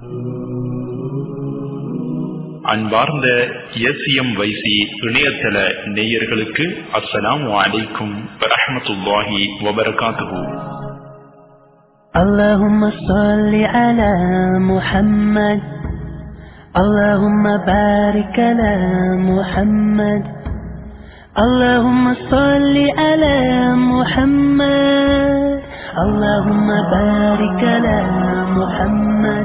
அன்பார்ந்த எஸ்எம் வைசி இணையதள நேயர்களுக்கு அஸ்ஸலாமு அலைக்கும் வரஹ்மத்துல்லாஹி வபரகாத்துஹு اللهم صل على محمد اللهم بارك على محمد اللهم صل على محمد اللهم بارك على محمد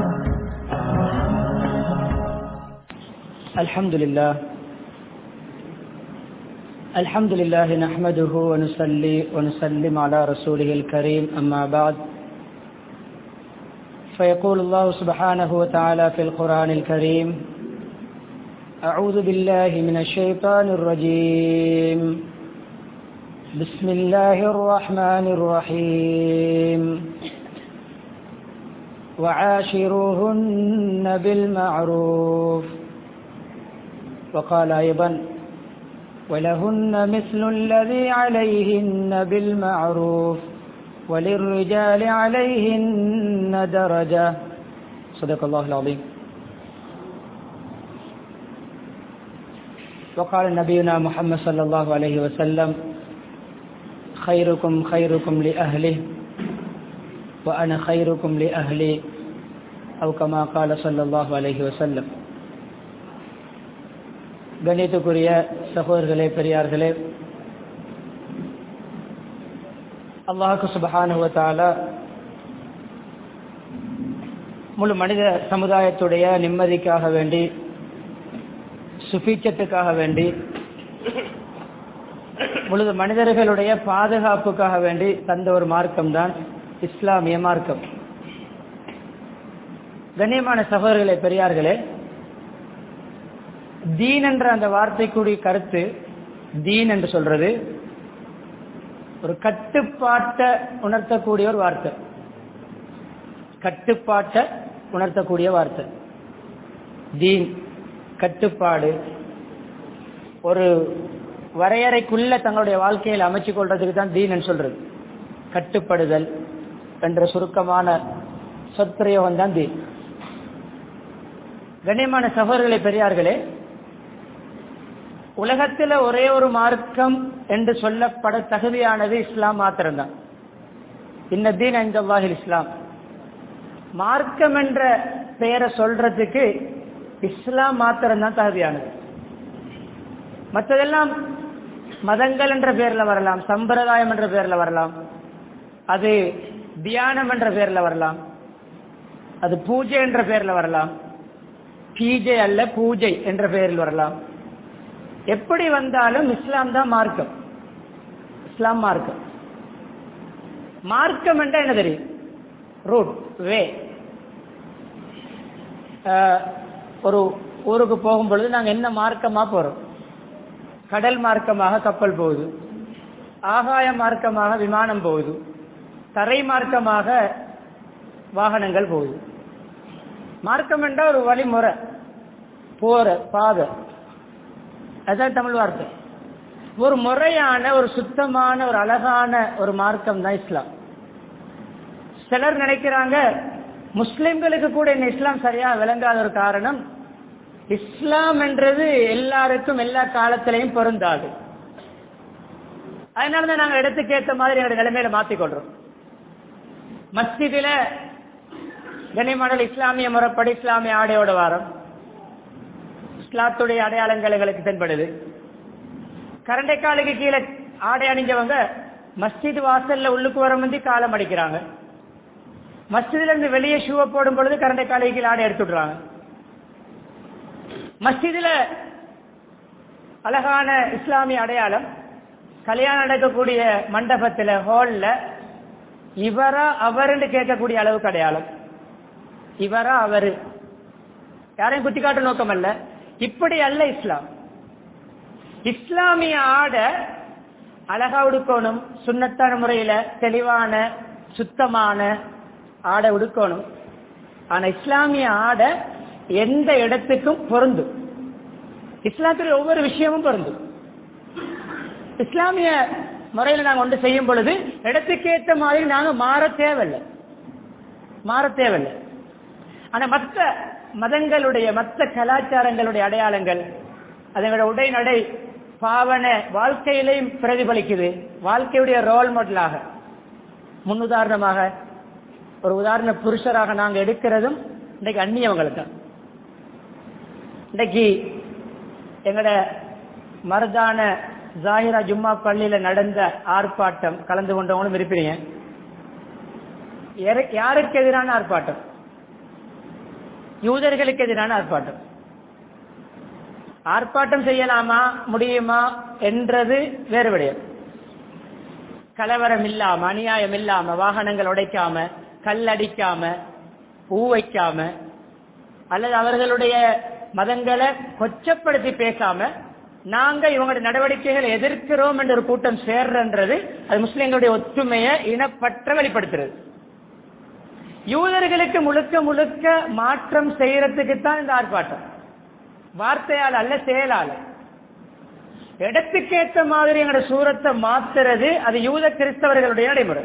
الحمد لله الحمد لله نحمده ونصلي ونسلم على رسوله الكريم أما بعد فيقول الله سبحانه وتعالى في القرآن الكريم أعوذ بالله من الشيطان الرجيم بسم الله الرحمن الرحيم وعاشروهن بالمعروف وقال أيضا ولهن مثل الذي عليهن بالمعروف وللرجال عليهن درجة صدق الله العظيم وقال نبينا محمد صلى الله عليه وسلم خيركم خيركم لأهله وأنا خيركم لأهلي أو كما قال صلى الله عليه وسلم கணித்துக்குரிய சகோதரர்களே பெரியார்களே அல்லாஹு சுபஹானுவத்தால முழு மனித சமுதாயத்துடைய நிம்மதிக்காக வேண்டி சுபீட்சத்துக்காக வேண்டி முழு மனிதர்களுடைய பாதுகாப்புக்காக வேண்டி தந்த ஒரு மார்க்கம் தான் இஸ்லாமிய மார்க்கம் கண்ணியமான சகோதரர்களே பெரியார்களே தீன் என்ற அந்த வார்த்தைக்குரிய கருத்து தீன் என்று சொல்றது ஒரு கட்டுப்பாட்டை உணர்த்தக்கூடிய ஒரு வார்த்தை கட்டுப்பாட்டை உணர்த்தக்கூடிய வார்த்தை தீன் கட்டுப்பாடு ஒரு வரையறைக்குள்ள தங்களுடைய வாழ்க்கையில் அமைச்சு கொள்றதுக்கு தான் தீன் சொல்றது கட்டுப்படுதல் என்ற சுருக்கமான சொற்பிரயோகம் தான் தீன் கண்ணியமான சகோதரர்களே பெரியார்களே உலகத்தில் ஒரே ஒரு மார்க்கம் என்று சொல்லப்பட தகுதியானது இஸ்லாம் மாத்திரம்தான் இன்னதீன் அஞ்சவாஹில் இஸ்லாம் மார்க்கம் என்ற பெயரை சொல்றதுக்கு இஸ்லாம் மாத்திரம்தான் தகுதியானது மற்றதெல்லாம் மதங்கள் என்ற பெயர்ல வரலாம் சம்பிரதாயம் என்ற பெயர்ல வரலாம் அது தியானம் என்ற பெயர்ல வரலாம் அது பூஜை என்ற பெயர்ல வரலாம் கீஜை அல்ல பூஜை என்ற பெயரில் வரலாம் எப்படி வந்தாலும் இஸ்லாம் தான் மார்க்கம் இஸ்லாம் மார்க்கம் மார்க்கம் என்றா என்ன தெரியும் ரூட் வே ஒரு ஊருக்கு போகும் பொழுது நாங்கள் என்ன மார்க்கமா போறோம் கடல் மார்க்கமாக கப்பல் போகுது ஆகாய மார்க்கமாக விமானம் போகுது தரை மார்க்கமாக வாகனங்கள் போகுது மார்க்கம் என்ற ஒரு வழிமுறை போற பாதை அதான் தமிழ் வார்த்தை ஒரு முறையான ஒரு சுத்தமான ஒரு அழகான ஒரு மார்க்கம் தான் இஸ்லாம் சிலர் நினைக்கிறாங்க முஸ்லிம்களுக்கு கூட இந்த இஸ்லாம் சரியா விளங்காத ஒரு காரணம் இஸ்லாம் என்றது எல்லாருக்கும் எல்லா காலத்திலையும் பொருந்தாது அதனாலதான் நாங்க இடத்துக்கு ஏற்ற மாதிரி எங்களுடைய நிலைமையில மாத்திக்கொள்றோம் மஸ்ஜிதில கனிமடல் இஸ்லாமிய முறைப்படி இஸ்லாமிய ஆடையோட வாரம் இஸ்லாத்துடைய அடையாளங்கள் எங்களுக்கு தென்படுது கரண்டை காலுக்கு கீழே ஆடை அணிஞ்சவங்க மஸ்ஜித் வாசல்ல உள்ளுக்கு வர முந்தி காலம் அடிக்கிறாங்க மஸ்ஜிதுல இருந்து வெளியே ஷூவை போடும் பொழுது கரண்டை காலுக்கு கீழே ஆடை எடுத்துடுறாங்க மஸ்ஜிதுல அழகான இஸ்லாமிய அடையாளம் கல்யாணம் நடக்கக்கூடிய மண்டபத்துல ஹால்ல இவரா அவருன்னு கேட்கக்கூடிய அளவுக்கு அடையாளம் இவரா அவரு யாரையும் குத்தி காட்ட நோக்கம் அல்ல இப்படி அல்ல இஸ்லாம் இஸ்லாமிய ஆட அழகா உடுக்கணும் சுண்ணத்தான முறையில தெளிவான சுத்தமான ஆடை உடுக்கணும் ஆனா இஸ்லாமிய ஆடை எந்த இடத்துக்கும் பொருந்தும் இஸ்லாத்துல ஒவ்வொரு விஷயமும் பொருந்தும் இஸ்லாமிய முறையில நாங்க ஒன்று செய்யும் பொழுது இடத்துக்கு ஏற்ற மாதிரி நாங்க மாற தேவையில்லை மாற தேவையில்லை ஆனா மற்ற மதங்களுடைய மற்ற கலாச்சாரங்களுடைய அடையாளங்கள் அதனோட உடை நடை பாவன வாழ்க்கையிலையும் பிரதிபலிக்குது வாழ்க்கையுடைய ரோல் மாடலாக முன்னுதாரணமாக ஒரு உதாரண புருஷராக நாங்க எடுக்கிறதும் இன்னைக்கு அந்நியவங்களுக்கு இன்னைக்கு எங்கட மருதான ஜாகிரா ஜும்மா பள்ளியில நடந்த ஆர்ப்பாட்டம் கலந்து கொண்டவங்களும் இருப்பீங்க யாரு- யாருக்கு எதிரான ஆர்ப்பாட்டம் யூதர்களுக்கு எதிரான ஆர்ப்பாட்டம் ஆர்ப்பாட்டம் செய்யலாமா முடியுமா என்றது வேறு விடயம் கலவரம் இல்லாம அநியாயம் இல்லாம வாகனங்கள் உடைக்காம கல்லடிக்காம பூ வைக்காம அல்லது அவர்களுடைய மதங்களை கொச்சப்படுத்தி பேசாம நாங்க இவங்களுடைய நடவடிக்கைகளை எதிர்க்கிறோம் என்ற ஒரு கூட்டம் சேர்றன்றது அது முஸ்லிம்களுடைய ஒற்றுமையை இனப்பற்ற வெளிப்படுத்துறது யூதர்களுக்கு முழுக்க முழுக்க மாற்றம் செய்யறதுக்கு தான் இந்த ஆர்ப்பாட்டம் வார்த்தையால் அல்ல செயலால இடத்துக்கேற்ற மாதிரி எங்களோட சூரத்தை மாத்துறது அது யூத கிறிஸ்தவர்களுடைய நடைமுறை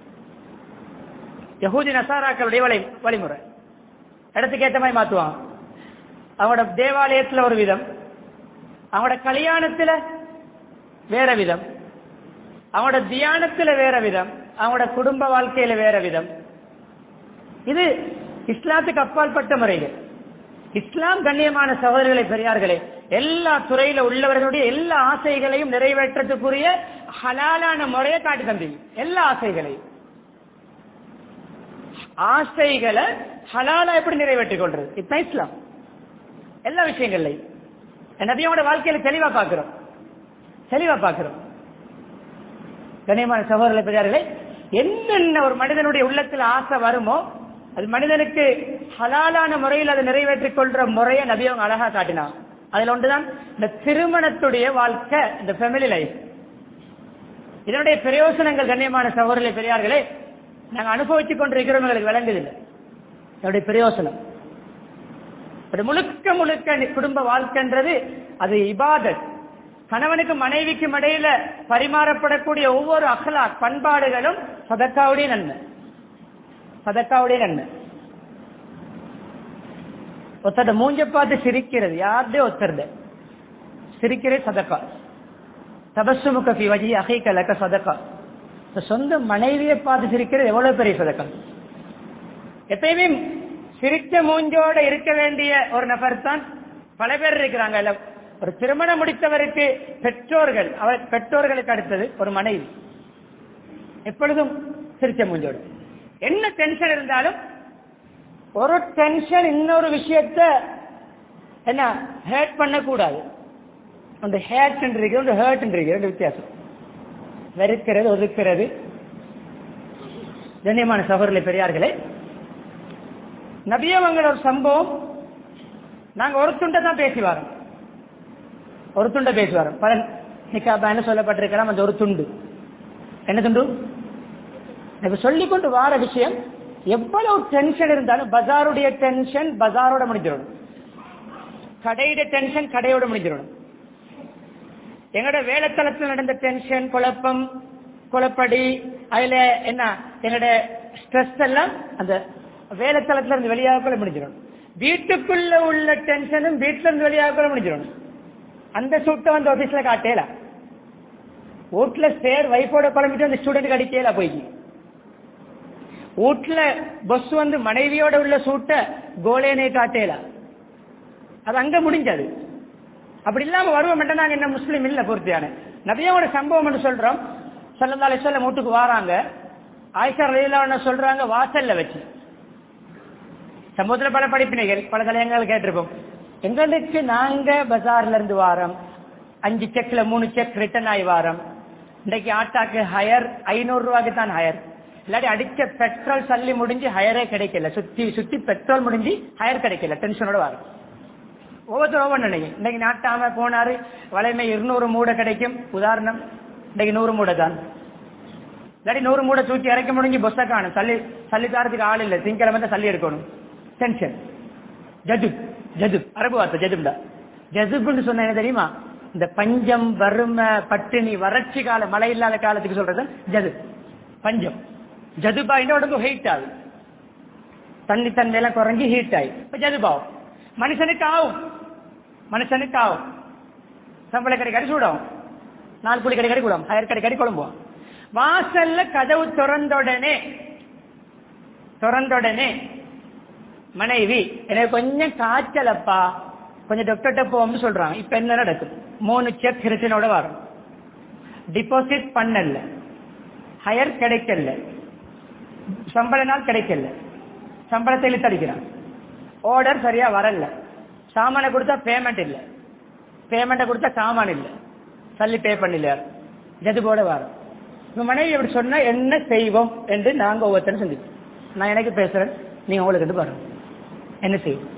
யகூதி நசாராக்களுடைய வழி வழிமுறை இடத்துக்கு ஏற்ற மாதிரி மாத்துவாங்க அவங்களோட தேவாலயத்துல ஒரு விதம் அவங்களோட கல்யாணத்துல வேற விதம் அவங்களோட தியானத்துல வேற விதம் அவங்களோட குடும்ப வாழ்க்கையில வேற விதம் இது இஸ்லாத்துக்கு அப்பாற்பட்ட முறைகள் இஸ்லாம் கண்ணியமான சகோதரர்களை பெரியார்களே எல்லா துறையில உள்ளவர்களுடைய எல்லா ஆசைகளையும் நிறைவேற்றத்துக்குரிய ஹலாலான முறையை காட்டி தந்தீங்க எல்லா ஆசைகளையும் ஆசைகளை ஹலாலா எப்படி நிறைவேற்றிக் கொள்றது இதுதான் இஸ்லாம் எல்லா விஷயங்கள்லையும் நபியோட வாழ்க்கையில தெளிவா பார்க்கிறோம் தெளிவா பார்க்கிறோம் கண்ணியமான சகோதரர்களை பெரியார்களே என்னென்ன ஒரு மனிதனுடைய உள்ளத்துல ஆசை வருமோ அது மனிதனுக்கு ஹலாலான முறையில் அதை நிறைவேற்றிக் கொள்ற முறையை நபி அவங்க அழகா காட்டினான் அதுல ஒன்றுதான் இந்த திருமணத்துடைய வாழ்க்கை இந்த ஃபேமிலி லைஃப் இதனுடைய பிரயோசனங்கள் கண்ணியமான சகோதரர்களை பெரியார்களே நாங்க அனுபவித்துக் கொண்டிருக்கிறோம் எங்களுக்கு விளங்குதில்லை இதனுடைய பிரயோசனம் அது முழுக்க முழுக்க நி- குடும்ப வாழ்க்கைன்றது அது இபாதத் கணவனுக்கு மனைவிக்கும் இடையில பரிமாறப்படக்கூடிய ஒவ்வொரு அகலா பண்பாடுகளும் சதக்காவுடைய நன்மை சதக்காவுடைய நன்மை ஒருத்தட மூஞ்ச பார்த்து சிரிக்கிறது யாருடைய ஒருத்தருட சிரிக்கிறது சதக்கா தபசுமுக ஃபி வஜி அகைக்க லக்க சதக்கா இந்த சொந்த மனைவியை பார்த்து சிரிக்கிறது எவ்வளவு பெரிய சதக்கா எப்பயுமே சிரிச்ச மூஞ்சோட இருக்க வேண்டிய ஒரு நபர் தான் பல பேர் இருக்கிறாங்க இல்ல ஒரு திருமணம் முடித்தவருக்கு பெற்றோர்கள் அவர் பெற்றோர்களுக்கு அடுத்தது ஒரு மனைவி எப்பொழுதும் சிரிச்ச மூஞ்சோடு என்ன டென்ஷன் இருந்தாலும் ஒரு டென்ஷன் இன்னொரு விஷயத்த என்ன ஹேட் பண்ணக்கூடாது அந்த ஹேட் இருக்கு ஒன்று ஹேர்ட் இருக்கு ரெண்டு வித்தியாசம் வெறுக்கிறது ஒதுக்கிறது கண்ணியமான சகோதரர்களே பெரியார்களே நபியவங்கள ஒரு சம்பவம் நாங்க ஒரு துண்டை தான் பேசி வரோம் ஒரு துண்டை பேசி வரோம் பல நிக்காபான்னு சொல்லப்பட்டிருக்கலாம் அந்த ஒரு துண்டு என்ன துண்டு இப்ப சொல்லிக் கொண்டு வார விஷயம் எவ்வளவு டென்ஷன் இருந்தாலும் பஜாருடைய டென்ஷன் பஜாரோட முடிஞ்சிடணும் கடையுடைய டென்ஷன் கடையோட முடிஞ்சிடணும் எங்களோட வேலைத்தளத்தில் நடந்த டென்ஷன் குழப்பம் குழப்படி அதுல என்ன எங்களோட ஸ்ட்ரெஸ் எல்லாம் அந்த வேலைத்தளத்துல இருந்து வெளியாக முடிஞ்சிடணும் வீட்டுக்குள்ள உள்ள டென்ஷனும் வீட்டுல இருந்து வெளியாக முடிஞ்சிடணும் அந்த சூட்டை வந்து ஆபீஸ்ல காட்டேல வீட்டுல சேர் வைஃபோட குழம்பிட்டு அந்த ஸ்டூடெண்ட் அடிக்கல போய்க்கு வீட்டுல பஸ் வந்து மனைவியோட உள்ள சூட்ட கோலேனே காட்டேல அது அங்க முடிஞ்சது அப்படி இல்லாம வருவோம் மட்டும் நாங்க என்ன முஸ்லீம் இல்ல பூர்த்தியான நபியோட சம்பவம் என்று சொல்றோம் சல்லல்லா அலிஸ்வல்லம் வீட்டுக்கு வாராங்க ஆயிஷா ரலியல்லாஹு சொல்றாங்க வாசல்ல வச்சு சமூகத்துல பல படிப்பினைகள் பல தலையங்கள் கேட்டிருப்போம் எங்களுக்கு நாங்க பஜார்ல இருந்து வாரோம் அஞ்சு செக்ல மூணு செக் ரிட்டர்ன் ஆகி வாரோம் இன்னைக்கு ஆட்டாக்கு ஹயர் ஐநூறு ரூபாய்க்கு தான் ஹயர் இல்லாட்டி அடிச்ச பெட்ரோல் சல்லி முடிஞ்சு ஹயரே கிடைக்கல சுத்தி சுத்தி பெட்ரோல் முடிஞ்சு ஹயர் கிடைக்கல டென்ஷனோட வரும் ஒவ்வொருத்தரும் ஒவ்வொன்று நினைக்கும் இன்னைக்கு நாட்டாம போனாரு வளைமை இருநூறு மூடை கிடைக்கும் உதாரணம் இன்னைக்கு நூறு மூடை தான் இல்லாட்டி நூறு மூடை தூக்கி இறக்க முடிஞ்சு பொஸ்ஸ காணும் சல்லி சல்லி தாரத்துக்கு ஆள் இல்லை திங்கிழமை தான் சல்லி எடுக்கணும் டென்ஷன் ஜதுப் ஜதுப் அரபு வார்த்தை ஜதுப்டா ஜதுப்னு சொன்ன என்ன தெரியுமா இந்த பஞ்சம் வறுமை பட்டினி வறட்சி கால மழை இல்லாத காலத்துக்கு சொல்றது ஜதுப் பஞ்சம் ஜதுபா உடம்பு ஹெயிட் ஆகுது தண்ணி தன்மையெல்லாம் குறைஞ்சி ஹீட் ஆகி இப்ப ஜதுபாவும் மனுஷனுக்கு ஆகும் மனுஷனுக்கு ஆகும் சம்பள கடை கடி சூடும் நாலு குழி கடை கடி கூடும் ஹயர் கடை கடி குழம்புவோம் வாசல்ல கதவு திறந்த உடனே திறந்த உடனே மனைவி எனக்கு கொஞ்சம் காய்ச்சலப்பா கொஞ்சம் டாக்டர்கிட்ட போவோம்னு சொல்றாங்க இப்ப என்ன நடக்கும் மூணு செக் ரிட்டனோட வரும் டிபாசிட் பண்ணல ஹயர் கிடைக்கல சம்பள நாள் கிடைக்கல சம்பளத்தை இழுத்து அடிக்கிறான் ஆர்டர் சரியா வரல சாமானை கொடுத்தா பேமெண்ட் இல்ல பேமெண்ட்டை கொடுத்தா சாமான் இல்ல சல்லி பே பண்ணல ஜது போட வரும் உங்க மனைவி எப்படி சொன்னா என்ன செய்வோம் என்று நாங்க ஒவ்வொருத்தரும் சிந்திப்போம் நான் எனக்கு பேசுறேன் நீங்க உங்களுக்கு வந்து பாருங்க என்ன செய்வோம்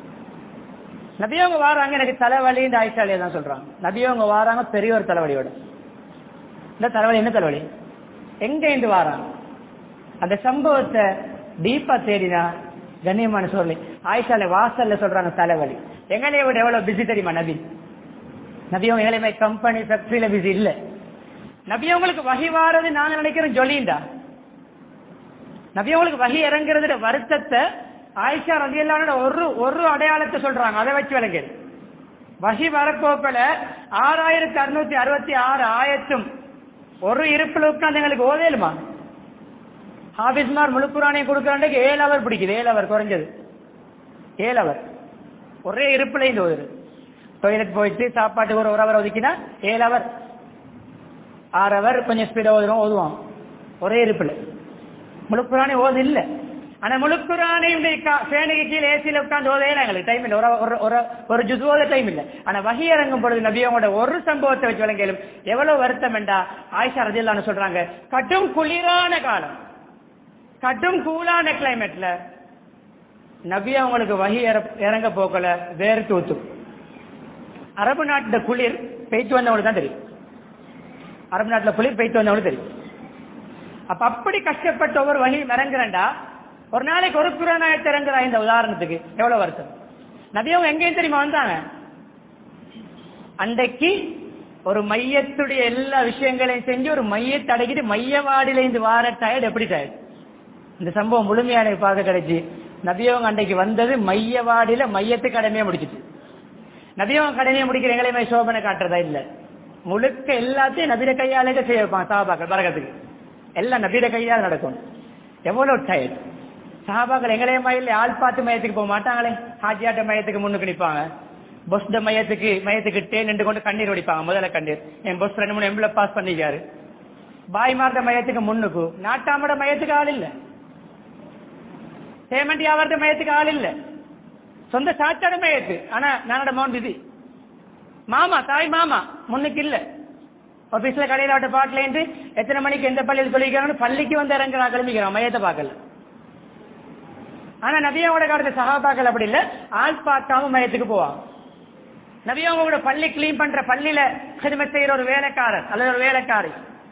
நபியவங்க வாராங்க எனக்கு தலைவலி இந்த ஆயிஷாலியா தான் சொல்றாங்க நபியவங்க வாராங்க பெரிய ஒரு தலைவலியோட இந்த தலைவலி என்ன தலைவலி எங்க இருந்து வாராங்க அந்த சம்பவத்தை டீப்பா தேடினா கண்ணியமான சொல்லி ஆயிஷால வாசல்ல சொல்றாங்க தலைவலி எங்களைய விட எவ்வளவு பிஸி தெரியுமா நபி நபியவங்க எங்களையுமே கம்பெனி ஃபேக்டரியில பிஸி இல்ல நபியவங்களுக்கு வகி வாரது நாங்க நினைக்கிறோம் ஜொலிண்டா நபியவங்களுக்கு வகி இறங்குறது வருத்தத்தை ஆயிஷா ரதியல்லான ஒரு ஒரு அடையாளத்தை சொல்றாங்க அதை வச்சு விளங்கு வகி வரப்போக்கல ஆறாயிரத்தி அறுநூத்தி அறுபத்தி ஆறு ஆயிரத்தும் ஒரு இருப்புல உட்காந்து எங்களுக்கு ஓதேலுமா ஹாபிஸ்மார் முழுக்குரானே கொடுக்கறாண்டக்கு ஏழு அவர் பிடிக்குது ஏழு அவர் குறைஞ்சது ஏழு அவர் ஒரே இருப்புல இந்த ஓதுது டொய்லெட் போயிட்டு சாப்பாட்டுக்கு ஒரு ஒரு அவர் ஒதுக்கினா ஏழு அவர் ஆறு அவர் கொஞ்சம் ஸ்பீடா ஓதுறோம் ஓதுவோம் ஒரே இருப்புல முழுக்குரானே ஓது இல்ல ஆனா முழுக்குரானே ஃபேனுக்கு கீழே ஏசியில உட்காந்து ஓதே எங்களுக்கு டைம் இல்ல ஒரு ஒரு- ஒரு ஒரு ஜுது ஓத டைம் இல்ல ஆனா வகி இறங்கும் பொழுது நபியோட ஒரு சம்பவத்தை வச்சு விளங்கிலும் எவ்வளவு வருத்தம் என்றா ஆயிஷா ரஜில்லான்னு சொல்றாங்க கடும் குளிரான காலம் கடும் கூலான கிளைமேட்ல நபி அவங்களுக்கு வகி இற- இறங்க போக்கல வேர்த்து ஊத்தும் அரபு நாட்டுல குளிர் பெய்த்து வந்தவங்களுக்கு தான் தெரியும் அரபு நாட்டுல குளிர் பெய்த்து வந்தவங்களுக்கு தெரியும் அப்ப அப்படி கஷ்டப்பட்ட ஒவ்வொரு வழி இறங்குறேன்டா ஒரு நாளைக்கு ஒரு குரானாயத்தை இறங்குறா இந்த உதாரணத்துக்கு எவ்வளவு வருத்தம் நபியவங்க எங்கேயும் தெரியுமா வந்தாங்க அன்றைக்கு ஒரு மையத்துடைய எல்லா விஷயங்களையும் செஞ்சு ஒரு மையத்தை அடக்கிட்டு மையவாடியில இருந்து வார டயர்ட் எப்படி டயர்ட் இந்த சம்பவம் முழுமையான பார்க்க கிடைச்சு நபியவங்க அன்றைக்கு வந்தது மையவாடியில மையத்துக்கு கடமையை முடிச்சிட்டு நபியவங்க கடமையை முடிக்கிற எங்களையுமே சோபனை காட்டுறதா இல்ல முழுக்க எல்லாத்தையும் நபிர கையாலே செய்ய வைப்பாங்க சாபாக்கள் பரகத்துக்கு எல்லாம் நபிர கையால் நடக்கும் எவ்வளவு டயர்ட் சஹாபாக்கள் எங்களைய மயில் ஆள் பார்த்து மையத்துக்கு போக மாட்டாங்களே ஹாஜியாட்ட மையத்துக்கு முன்னுக்கு நிற்பாங்க பொஸ்ட மையத்துக்கு மையத்துக்கு டே நின்று கொண்டு கண்ணீர் வடிப்பாங்க முதல்ல கண்ணீர் என் பொஸ் ரெண்டு மூணு எம்பளை பாஸ் பண்ணிக்காரு பாய்மார்ட மையத்துக்கு முன்னுக்கு நாட்டாமட மையத்துக்கு ஆள் இல்ல பேமெண்ட் வியாபாரத்த மையத்துக்கு ஆள் இல்ல சொந்த சாச்சாட மையத்து ஆனா நானோட மௌன் பிஸி மாமா தாய் மாமா முன்னுக்கு இல்ல ஆபீஸ்ல கடையில விட்ட பாட்டுல இருந்து எத்தனை மணிக்கு எந்த பள்ளியில் சொல்லிக்கிறாங்கன்னு பள்ளிக்கு வந்து இறங்குறா கிளம்பிக்கிறான் மையத்தை பார்க்கல ஆனா நபியாவோட காலத்து சகாபாக்கள் அப்படி இல்ல ஆள் பார்க்காம மையத்துக்கு போவாங்க நபியாவோட பள்ளி கிளீன் பண்ற பள்ளியில சிறுமை செய்யற ஒரு வேலைக்காரர் அல்லது ஒரு வேலைக்காரி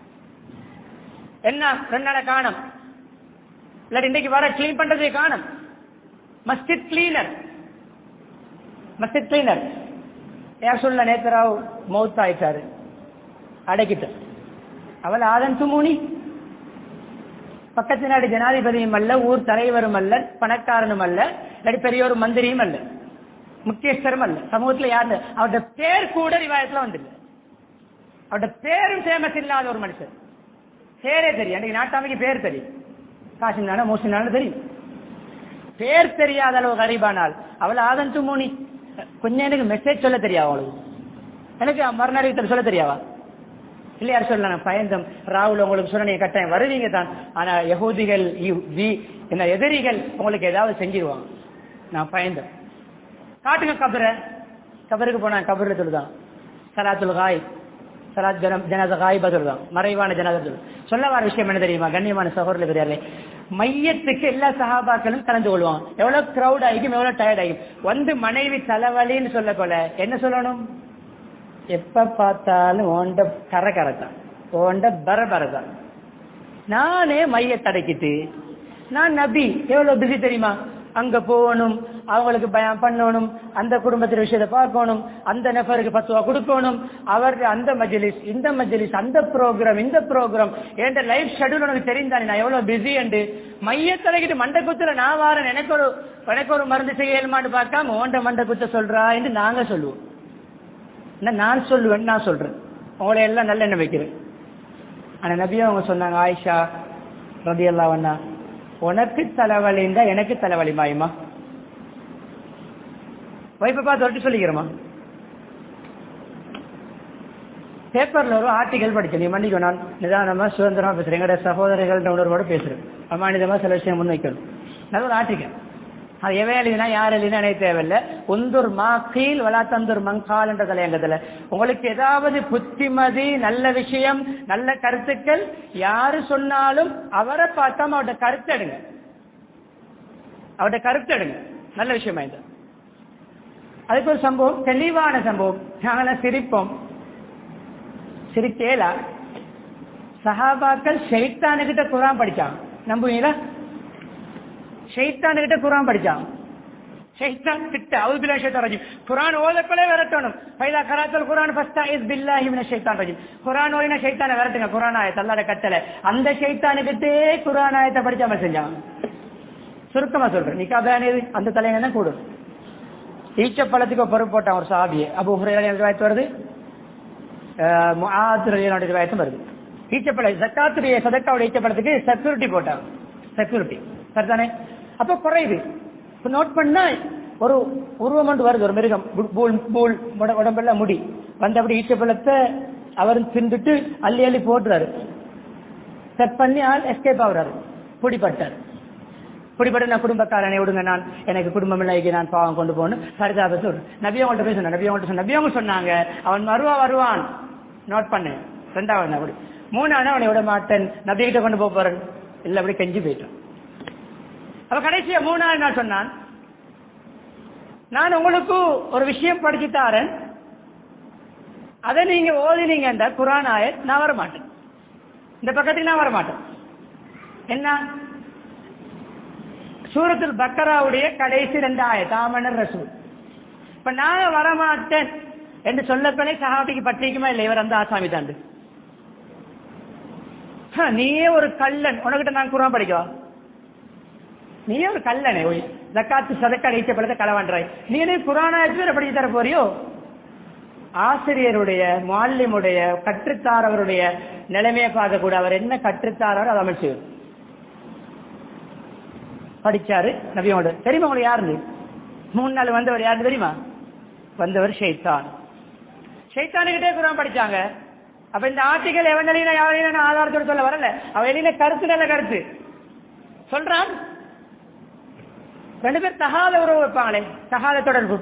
என்ன ரெண்டு நாளை காணும் இல்லாட்டி இன்னைக்கு வர கிளீன் பண்றதை காணும் மஸ்ஜித் கிளீனர் மஸ்ஜித் கிளீனர் யார் சொல்ல நேத்தராவ் மௌத் ஆயிட்டாரு அடக்கிட்ட அவள் ஆதன் சுமூனி பக்கத்து நாடு ஜனாதிபதியும் அல்ல ஊர் தலைவரும் அல்ல பணக்காரனும் அல்ல இல்லாட்டி பெரிய ஒரு மந்திரியும் அல்ல முக்கியஸ்தரும் அல்ல சமூகத்துல யாரு அவருடைய பேர் கூட ரிவாயத்துல வந்துள்ள அவருடைய பேரும் ஃபேமஸ் இல்லாத ஒரு மனுஷன் பேரே தெரியும் அன்றைக்கு நாட்டாமைக்கு பேர் தெரியும் காசிம் நானோ மோசிம் நானோ தெரியும் பேர் தெரியாத அளவு கரீபானால் அவள் ஆதன் துமூனி கொஞ்சம் எனக்கு மெசேஜ் சொல்ல தெரியா அவளுக்கு எனக்கு மறுநாள் சொல்ல தெரியாவா இல்ல யார் சொல்லலாம் பயந்தம் ராகுல் உங்களுக்கு சொன்ன நீங்க கட்டாயம் வருவீங்க தான் ஆனா யகூதிகள் இ- வி- என்ன எதிரிகள் உங்களுக்கு ஏதாவது செஞ்சிருவாங்க நான் பயந்தம் காட்டுங்க கபர கபருக்கு போனா கபர்ல சொல்லுதான் சலாத்துல் காய் சலாத் ஜன ஜனாத காய் பதில்தான் மறைவான ஜனாத சொல்ல வர விஷயம் என்ன தெரியுமா கண்ணியமான சகோதரர்கள் பெரியார்களே மையத்துக்கு எல்லா சகாபாக்களும் கலந்து கொள்வான் எவ்வளவு கிரௌட் ஆகிக்கும் எவ்வளவு டயர்ட் ஆகிக்கும் வந்து மனைவி தலைவலின்னு சொல்ல போல என்ன சொல்லணும் எப்ப பார்த்தாலும் ஓண்ட கரை கரைத்தான் ஓண்ட பர பரதான் நானே மைய தடக்கிட்டு நான் நபி எவ்வளவு பிஸி தெரியுமா அங்க போகணும் அவங்களுக்கு பயம் பண்ணணும் அந்த குடும்பத்தின் விஷயத்தை பார்க்கணும் அந்த நபருக்கு பத்துவா கொடுக்கணும் அவருக்கு அந்த மஜ்லிஸ் இந்த மஜ்லிஸ் அந்த ப்ரோக்ராம் இந்த ப்ரோக்ராம் என் லைஃப் ஷெட்யூல் உனக்கு தெரிந்தானே நான் எவ்வளவு பிஸி அண்டு மையத்தலைக்கிட்டு மண்டை குத்துல நான் வாரேன் எனக்கு ஒரு எனக்கு ஒரு மருந்து செய்யலுமான்னு பார்க்காம ஓண்ட மண்டை குத்த சொல்றா என்று நாங்க சொல்லுவோம் என்ன நான் சொல்லுவேன் நான் சொல்றேன் உங்களை எல்லாம் நல்ல எண்ணம் வைக்கிறேன் ஆனா நபியும் அவங்க சொன்னாங்க ஆயிஷா ரதி அண்ணா உனக்கு தலைவலிந்தா எனக்கு தலைவலி மாயுமா வைப்ப பார்த்து ஒட்டி சொல்லிக்கிறோமா பேப்பர்ல ஒரு ஆர்டிகல் படிச்சேன் நீ மன்னிக்கோ நான் நிதானமா சுதந்திரமா பேசுறேன் எங்களோட சகோதரர்கள் உணர்வோட பேசுறேன் அமானிதமா சில விஷயம் முன்வைக்கணும் நல்ல ஒரு ஆர்டிகல் அது எவன் எழுதினா யார் எழுதினா எனக்கு தேவையில்லை உந்தூர் மா கீழ் வலா தந்தூர் மங்கால் என்ற தலையங்கத்துல உங்களுக்கு ஏதாவது புத்திமதி நல்ல விஷயம் நல்ல கருத்துக்கள் யாரு சொன்னாலும் அவரை பார்த்தாம அவருடைய கருத்து எடுங்க அவருடைய கருத்து எடுங்க நல்ல விஷயமா இது அதுக்கு ஒரு சம்பவம் தெளிவான சம்பவம் நாங்களாம் சிரிப்போம் சிரிக்கேலா சஹாபாக்கள் ஷைத்தானுகிட்ட குரான் படிச்சாங்க நம்புவீங்களா ஷைத்தானுகிட்ட குரான் படிச்சான் ஷைத்தான் கிட்ட அவுதுபில்லா ஷைத்தான் ரஜீம் குரான் ஓதக்கொலே விரட்டணும் ஃபைதா கராத்தல் குரான் ஃபஸ்தாயிஸ் பில்லாஹி மின ஷைத்தான் ரஜீம் குரான் ஓதின ஷைத்தானை விரட்டுங்க குரான் ஆயத் அல்லாஹ்ட கட்டளை அந்த ஷைத்தானுக்கிட்டே குரான் ஆயத்தை படிச்சாம செஞ்சாங்க சுருக்கமா சொல்றேன் நிக்கா பேன் எது அந்த தலைங்க தான் கூடும் ஈச்சப்பழத்துக்கு பொறுப்பு போட்டான் ஒரு சாபியை அபு ஹுரையா ரிவாயத்து வருது முஆத்திரையோட ரிவாயத்தும் வருது ஈச்சப்பழ ஜக்காத்துடைய சதக்காவுடைய ஈச்சப்பழத்துக்கு செக்யூரிட்டி போட்டாங்க செக்யூரிட்டி சரிதானே அப்ப குறையுது இப்ப நோட் பண்ணா ஒரு உருவம் ஒன்று வருது ஒரு மிருகம் பு- பூல் பூல் உட- உடம்பெல்லாம் முடி வந்து அப்படி ஈச்சப்பழத்தை அவர் தின்றுட்டு அள்ளி அள்ளி போட்டுறாரு செட் பண்ணி ஆள் எஸ்கேப் ஆகுறாரு பிடிப்பட்டார் பிடிப்பட்டு நான் குடும்பக்காரனை விடுங்க நான் எனக்கு குடும்பம் இல்லை நான் பாவம் கொண்டு போகணும் சரிதாபத்து நபி அவங்கள்ட்ட பேச நபி அவங்கள்ட்ட சொன்ன நபி அவங்க சொன்னாங்க அவன் வருவா வருவான் நோட் பண்ணு ரெண்டாவது அப்படி மூணாவது அவனை விட மாட்டேன் நபி கிட்ட கொண்டு போக போறேன் இல்ல அப்படி கெஞ்சி போயிட்டான் அப்ப கடைசியா மூணாவது நான் சொன்னான் நான் உங்களுக்கு ஒரு விஷயம் படிச்சு தாரேன் அதை நீங்க ஓதினீங்க என்ற குரான் ஆயத் நான் வர மாட்டேன் இந்த பக்கத்துக்கு நான் வர மாட்டேன் என்ன சூரத்துல் பக்கராவுடைய கடைசி ரெண்டு ஆயத் ஆமனர் ரசூல் இப்ப நான் வரமாட்டேன் என்று சொல்லப்பனே சஹாபிக்கு பற்றிக்குமா இல்லை இவர் அந்த ஆசாமி தாண்டு ஹ, நீயே ஒரு கல்லன் உனக்கிட்ட நான் குரான் படிக்கவா நீயே ஒரு கல்லனே ஒய் ஜக்காத்து சதக்க அடிச்ச பழத்தை களவாண்டாய் நீ என்ன குரானாயத்து படிச்சு தர போறியோ ஆசிரியருடைய மாலிமுடைய கற்றுத்தாரவருடைய நிலைமையை பார்க்க கூட அவர் என்ன கற்றுத்தாரோ அதை அமைச்சு படிச்சாரு நபியோட தெரியுமா உங்களுக்கு யாருன்னு மூணு நாள் வந்தவர் யாருன்னு தெரியுமா வந்தவர் ஷைத்தான் ஷைத்தானுக்கிட்டே குரான் படிச்சாங்க அப்ப இந்த ஆர்டிகல் எவன் எழுதின யாரையும் நான் ஆதாரத்தோட சொல்ல வரல அவன் எழுதின கருத்து நல்ல கருத்து சொல்றான் ரெண்டு பேர் தகாத உறவு வைப்பாங்களே தகாத தொடர்பு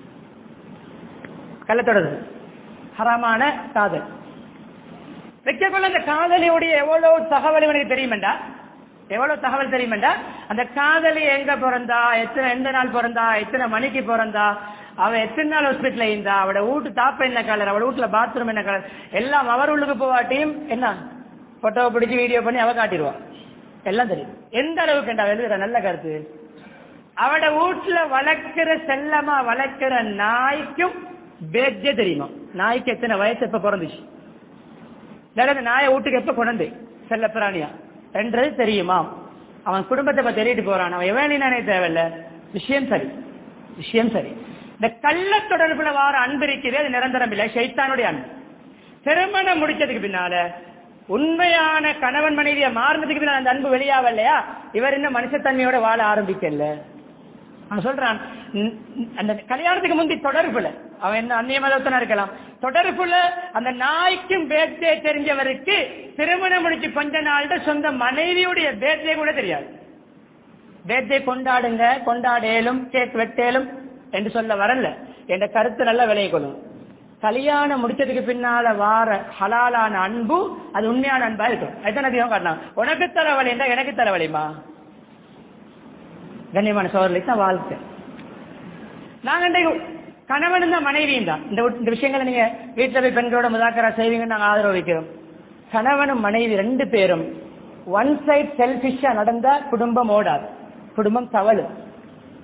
கள்ள தொடர்பு ஹராமான காதல் வைக்கக்குள்ள அந்த காதலியுடைய எவ்வளவு தகவல் இவனுக்கு தெரியுமெண்டா எவ்வளவு தகவல் தெரியுமெண்டா அந்த காதலி எங்க பிறந்தா எத்தனை எந்த நாள் பிறந்தா எத்தனை மணிக்கு பிறந்தா அவ எத்தனை நாள் ஹாஸ்பிட்டல் இருந்தா அவட வீட்டு தாப்ப என்ன கலர் அவட வீட்டுல பாத்ரூம் என்ன கலர் எல்லாம் அவர் உள்ளுக்கு போவாட்டியும் என்ன போட்டோ பிடிச்சு வீடியோ பண்ணி அவ காட்டிடுவா எல்லாம் தெரியும் எந்த அளவுக்கு என்றா எழுதுற நல்ல கருத்து அவட வீட்டுல வளர்க்கிற செல்லமா வளர்க்கிற நாய்க்கும் பேஜே தெரியுமா நாய்க்கு எத்தனை வயசு எப்ப பிறந்துச்சு இல்ல அந்த நாயை வீட்டுக்கு எப்ப கொண்டு செல்ல பிராணியா என்றது தெரியுமா அவன் குடும்பத்தை பத்தி தெரியிட்டு போறான் அவன் எவனே நானே தேவையில்ல விஷயம் சரி விஷயம் சரி இந்த கள்ள தொடர்புல வார அன்பு இருக்குது அது நிரந்தரம் இல்லை ஷைத்தானுடைய அன்பு திருமணம் முடிச்சதுக்கு பின்னால உண்மையான கணவன் மனைவியை மாறினதுக்கு பின்னால அந்த அன்பு வெளியாகலையா இவர் இன்னும் மனுஷத்தன்மையோட வாழ ஆரம்பிக்கல அவன் சொல்றான் "ந- அந்த கல்யாணத்துக்கு முந்தி தொடர்புல அவன் என்ன அந்நிய மதத்தனா இருக்கலாம் தொடர்புல அந்த நாய்க்கும் பேர்தே தெரிஞ்சவருக்கு திருமணம் முடிச்சு கொஞ்ச நாள்ல சொந்த மனைவியுடைய பேர்தே கூட தெரியாது பேர்தே கொண்டாடுங்க கொண்டாடேலும் கேக் வெட்டேலும் என்று சொல்ல வரல என்ற கருத்து நல்ல விலையை கொள்ளும் கல்யாணம் முடிச்சதுக்கு பின்னால வார ஹலாலான அன்பு அது உண்மையான அன்பா இருக்கும் எத்தனை அதிகம் காட்டலாம் உனக்கு தலைவலி என்றா எனக்கு தலைவலிமா கண்ணியமான சோழர்களுக்கு தான் வாழ்க்கை நாங்க இன்றைக்கு கணவன் தான் மனைவியும் தான் இந்த இந்த விஷயங்களை நீங்க வீட்டுல போய் பெண்களோட முதாக்கரா செய்வீங்கன்னு நாங்க ஆதரவு வைக்கிறோம் கணவனும் மனைவி ரெண்டு பேரும் ஒன் சைட் செல்பிஷா நடந்தா குடும்பம் ஓடாது குடும்பம் தவறு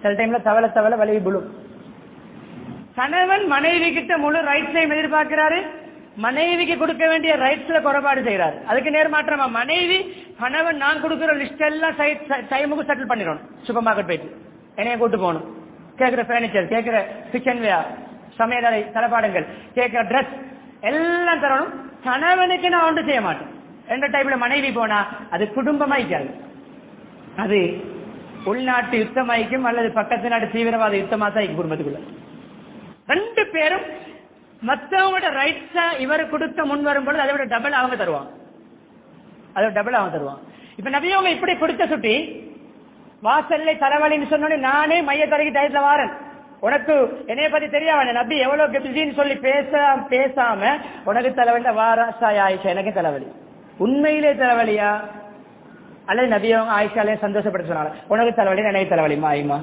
சில டைம்ல தவளை தவளை வலி விழும் கணவன் மனைவி கிட்ட முழு ரைட்ஸையும் எதிர்பார்க்கிறாரு மனைவிக்கு கொடுக்க வேண்டிய ரைட்ஸ்ல குறைபாடு செய்யறாரு அதுக்கு நேர்மாற்றமா மனைவி கணவன் நான் கொடுக்கிற லிஸ்ட் எல்லாம் டைமுக்கு செட்டில் பண்ணிடணும் சூப்பர் மார்க்கெட் போயிட்டு என்னைய கூட்டு போகணும் கேட்கிற பர்னிச்சர் கேட்கிற கிச்சன் வேர் சமையலறை தளபாடங்கள் கேட்கிற ட்ரெஸ் எல்லாம் தரணும் கணவனுக்கு நான் ஒன்று செய்ய மாட்டேன் எந்த டைப்ல மனைவி போனா அது குடும்பமாய்க்காது அது உள்நாட்டு யுத்தமாய்க்கும் அல்லது பக்கத்து நாட்டு தீவிரவாத யுத்தமா தான் இருக்கும் குடும்பத்துக்குள்ள ரெண்டு பேரும் மத்தவங்களோட ரைட்ஸ இவர் கொடுக்க முன் வரும்பொழுது அதை விட டபுள் அவங்க தருவாங்க அதை டபுள் அவங்க தருவாங்க இப்ப நபியவங்க இப்படி கொடுத்த சுட்டி வாசல்ல தலைவலின்னு சொன்னோடனே நானே மைய தரைக்கு டயத்துல வாரேன் உனக்கு என்னைய பத்தி தெரியாம நபி எவ்வளவு பிஸின்னு சொல்லி பேச பேசாம உனக்கு தலைவலி வாராசாய் ஆயிஷா எனக்கு தலைவலி உண்மையிலே தலைவலியா அல்லது நபியவங்க ஆயிஷாலே சந்தோஷப்பட்டு சொன்னாங்க உனக்கு தலைவலி எனக்கு தலைவலி மாயுமா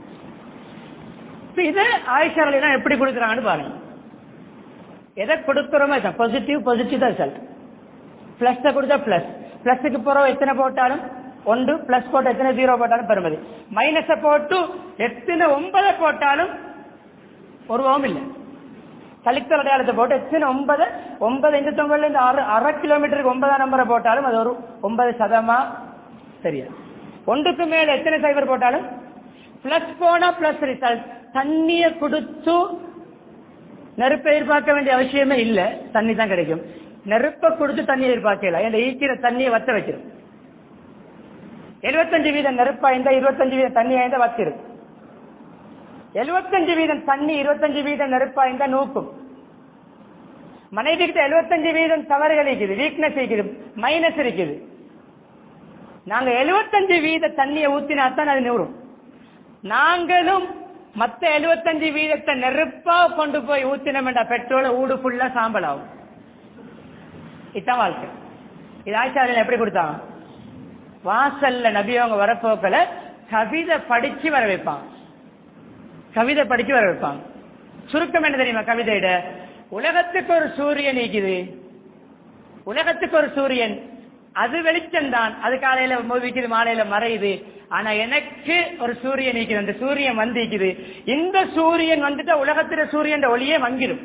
இது ஆயிஷா அலிலாம் எப்படி கொடுக்குறாங்கன்னு பாருங்க எதை கொடுக்கிறோமோ பாசிட்டிவ் பாசிட்டிவ் தான் ரிசல்ட் பிளஸ் கொடுத்தா பிளஸ் பிளஸுக்கு போறோம் எத்தனை போட்டாலும் ஒன்று பிளஸ் போட்டு எத்தனை ஜீரோ போட்டாலும் பெருமதி மைனஸ போட்டு எத்தனை ஒன்பதை போட்டாலும் ஒரு ஓம் இல்லை கழித்தல் அடையாளத்தை போட்டு எத்தனை ஒன்பது ஒன்பது இந்த தொங்கல்ல இருந்து அரை அரை கிலோமீட்டருக்கு ஒன்பதாம் நம்பரை போட்டாலும் அது ஒரு ஒன்பது சதமா சரியா ஒன்றுக்கு மேல எத்தனை சைபர் போட்டாலும் பிளஸ் போனா பிளஸ் ரிசல்ட் தண்ணிய கொடுத்து நெருப்பை எதிர்பார்க்க வேண்டிய அவசியமே இல்ல தண்ணி தான் கிடைக்கும் நெருப்பை கொடுத்து தண்ணி எதிர்பார்க்கல இந்த ஈக்கிற தண்ணியை வத்த வைக்கிறோம் எழுபத்தஞ்சு வீதம் நெருப்பா இருந்தா இருபத்தஞ்சு வீதம் தண்ணி ஆயிருந்தா வச்சிரும் எழுபத்தஞ்சு வீதம் தண்ணி இருபத்தஞ்சு வீதம் நெருப்பா இருந்தா நூக்கும் மனைவி கிட்ட எழுபத்தஞ்சு வீதம் தவறுகள் இருக்குது வீக்னஸ் இருக்குது மைனஸ் இருக்குது நாங்க எழுபத்தஞ்சு வீத தண்ணியை ஊத்தினா தான் அது நூறும் நாங்களும் மத்த எழுபத்தஞ்சு வீதத்தை நெருப்பா கொண்டு போய் ஊத்தினோம்டா பெட்ரோல ஊடு ஃபுல்லா சாம்பல் ஆகும் இதான் வாழ்க்கை இது ஆச்சாரியன் எப்படி கொடுத்தாங்க வாசல்ல நபியவங்க வரப்போக்கல கவிதை படிச்சு வர வைப்பாங்க கவிதை படிச்சு வர வைப்பாங்க சுருக்கம் என்ன தெரியுமா கவிதையிட உலகத்துக்கு ஒரு சூரியன் நீக்குது உலகத்துக்கு ஒரு சூரியன் அது வெளிச்சம்தான் அது காலையில விக்குது மாலையில மறையுது ஆனா எனக்கு ஒரு சூரியன் நீக்குது அந்த சூரியன் வந்திக்குது இந்த சூரியன் வந்துட்டு உலகத்துல சூரியன் ஒளியே மங்கிடும்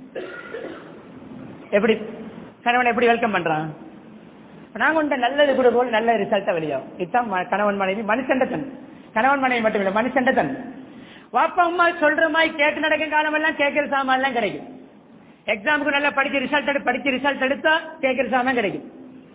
எப்படி கணவன் எப்படி வெல்கம் பண்றான் நாங்க உண்ட நல்லது கூட போல் நல்ல ரிசல்ட்டா வெளியாகும் இதுதான் ம- கணவன் மனைவி மனுஷண்ட தன் கணவன் மனைவி மட்டும் இல்ல மனுஷண்ட தன் வாப்பா அம்மா சொல்ற மாதிரி கேட்டு நடக்கும் காலம் எல்லாம் கேட்கிற சாமான் எல்லாம் கிடைக்கும் எக்ஸாமுக்கு நல்லா படிச்சு ரிசல்ட் எடு படிச்சு ரிசல்ட் எடுத்தா கேட்கிற சாமான் கிடைக்கும்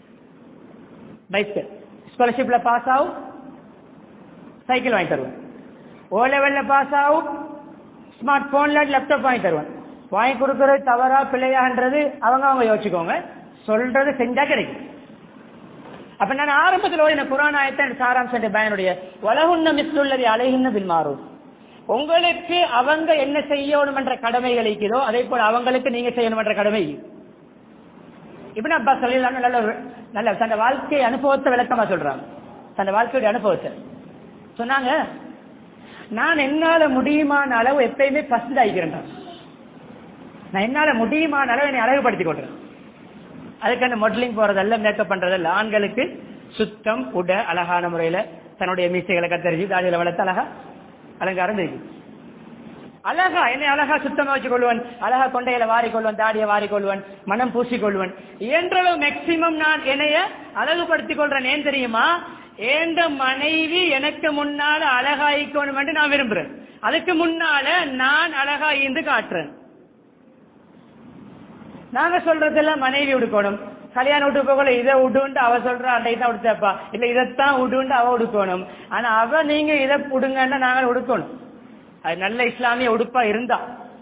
பைக் ஸ்காலர்ஷிப்ல பாஸ் ஆகும் சைக்கிள் வாங்கி தருவேன் ஓ லெவல்ல பாஸ் ஆகும் ஸ்மார்ட் போன்ல லேப்டாப் வாங்கி தருவேன் வாங்கி கொடுக்கறது தவறா பிள்ளையான்றது அவங்க அவங்க யோசிச்சுக்கோங்க சொல்றது செஞ்சா கிடைக்கும் அப்ப நான் ஆரம்பத்தில் ஓடின குரான் ஆயத்தை சாராம்ச பயனுடைய உலகுன்ன மிஸ்லுள்ளது அலைகின்ற பின்மாறும் உங்களுக்கு அவங்க என்ன செய்யணும் என்ற கடமைகள் இருக்குதோ அதே போல அவங்களுக்கு நீங்க செய்யணும் என்ற கடமை இப்ப அப்பா சொல்லலாம் நல்ல ஒரு- நல்ல தன் வாழ்க்கை அனுபவத்தை விளக்கமா சொல்றாங்க தன் வாழ்க்கையுடைய அனுபவத்தை சொன்னாங்க நான் என்னால முடியுமான அளவு எப்பயுமே பசந்த ஆகிக்கிறேன் நான் என்னால முடியுமான அளவு என்னை அழகுபடுத்திக் கொள்றேன் அதுக்கான மாடலிங் போறதல்ல மேக்கப் பண்றதல்ல ஆண்களுக்கு சுத்தம் உட அழகான முறையில தன்னுடைய மீசைகளை கத்தரிச்சு தாடியில வளர்த்து அழகா அலங்காரம் இருக்கு அழகா என்னை அழகா சுத்தமா வச்சு கொள்வன் அழகா கொண்டையில வாரி கொள்வன் தாடியை வாரி கொள்வன் மனம் பூசி கொள்வன் இயன்றளவு மேக்சிமம் நான் என்னைய அழகுபடுத்திக் கொள்றேன் ஏன் தெரியுமா ஏந்த மனைவி எனக்கு முன்னால அழகாயிக்கணும் என்று நான் விரும்புறேன் அதுக்கு முன்னால நான் அழகா இருந்து காட்டுறேன் நாங்க சொல்றதெல்லாம் மனைவி உடுக்கணும் கல்யாணம் விட்டு போகல இதை விடுண்டு அவ சொல்றா அண்டை தான் உடுத்தப்பா இல்ல இதைத்தான் விடுண்டு அவ உடுக்கணும் ஆனா அவ நீங்க இதை உடுங்கன்னா நாங்க உடுக்கணும் அது நல்ல இஸ்லாமிய உடுப்பா இருந்தா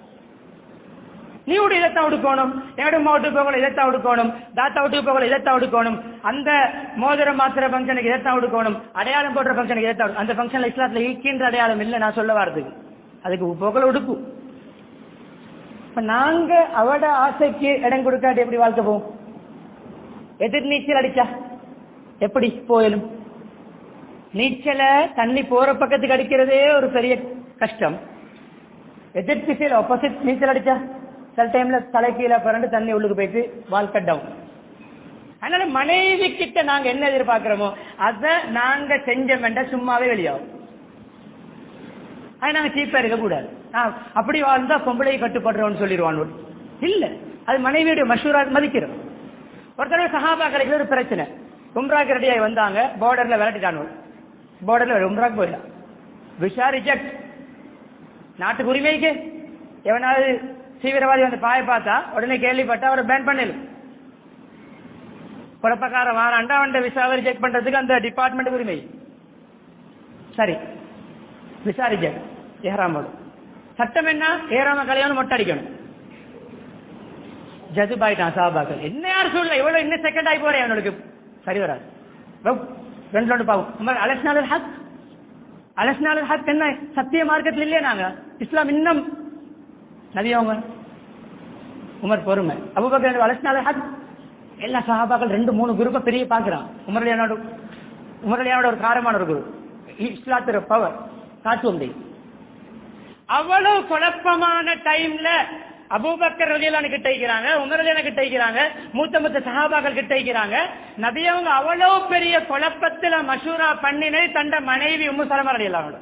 நீ விடு இதைத்தான் உடுக்கணும் என்னோட அம்மா விட்டு போகல இதைத்தான் உடுக்கணும் தாத்தா விட்டு போகல இதைத்தான் உடுக்கணும் அந்த மோதிரம் மாத்திர ஃபங்க்ஷனுக்கு இதைத்தான் உடுக்கணும் அடையாளம் போடுற ஃபங்க்ஷனுக்கு இதைத்தான் உடு- அந்த ஃபங்க்ஷன்ல இஸ்லாத்துல ஈக்கின்ற அடையாளம் இல்ல நான் சொல்ல வரதுக்கு அதுக்கு போகல உடுப்பு இப்ப நாங்க அவட ஆசைக்கு இடம் கொடுக்காட்டி எப்படி வாழ்க்கை போகும் எதிர் நீச்சல் அடிச்சா எப்படி போயிடும் நீச்சலை தண்ணி போற பக்கத்துக்கு அடிக்கிறதே ஒரு பெரிய கஷ்டம் எதிர் திசையில் ஆப்போசிட் நீச்சல் அடிச்சா சில டைம்ல தலை கீழே பிறண்டு தண்ணி உள்ளுக்கு போயிட்டு வாழ்க்கை டவுன் அதனால மனைவி கிட்ட நாங்க என்ன எதிர்பார்க்கிறோமோ அதை நாங்க செஞ்சோம் சும்மாவே வெளியாகும் அது நாங்க சீப்பா இருக்க கூடாது நான் அப்படி வாழ்ந்தா பொம்பளை கட்டுப்படுறோம்னு சொல்லிடுவான் இல்ல அது மனைவியுடைய மஷூரா மதிக்கிறோம் ஒரு தடவை சஹாபாக்களுக்கு ஒரு பிரச்சனை உம்ராக்கு ரெடியாகி வந்தாங்க பார்டர்ல விரட்டிட்டானு பார்டர்ல உம்ராக்கு போயிடலாம் விஷா ரிஜெக்ட் நாட்டுக்கு உரிமைக்கு எவனாவது தீவிரவாதி வந்து பாய பார்த்தா உடனே கேள்விப்பட்டா அவரை பேன் பண்ணிடு குழப்பக்கார வாராண்டா அவன் விசாவை ரிஜெக்ட் பண்றதுக்கு அந்த டிபார்ட்மெண்ட் உரிமை சரி விசா ரிஜெக்ட் ஏறாமோடு சட்டம் என்ன ஏறாம கல்யாணம் மொட்டை அடிக்கணும் ஜதுபாயிட்டான் சாபாக்கள் என்ன யார் சொல்லல இவ்வளவு இன்னும் செகண்ட் ஆகி போறேன் அவனுக்கு சரி வராது வவ், ரெண்டு ரெண்டு பாவம் உமர் அலஸ்னாலல் ஹக் அலஸ்னாலல் ஹக் என்ன சத்திய மார்க்கத்தில் இல்லையா நாங்க இஸ்லாம் இன்னும் நபி அவங்க உமர் பொறுமை அபுபக்கர் அலஸ்னாலல் ஹக் எல்லா சஹாபாக்கள் ரெண்டு மூணு குரூப்பை பெரிய பாக்குறான் உமரலியானோட உமரலியானோட ஒரு காரமான ஒரு குரு இஸ்லாத்திர பவர் காட்டுவோம் தெய்வம் அவ்வளவு குழப்பமான டைம்ல அபூபக்கர் ரலியல்லானு கிட்ட இருக்கிறாங்க உமர் ரலியல்லானு கிட்ட இருக்கிறாங்க மூத்த மூத்த சஹாபாக்கள் கிட்ட இருக்கிறாங்க நபியவங்க அவ்வளவு பெரிய குழப்பத்துல மஷூரா பண்ணினே தண்ட மனைவி உம்மு சலமா ரலியல்லானோட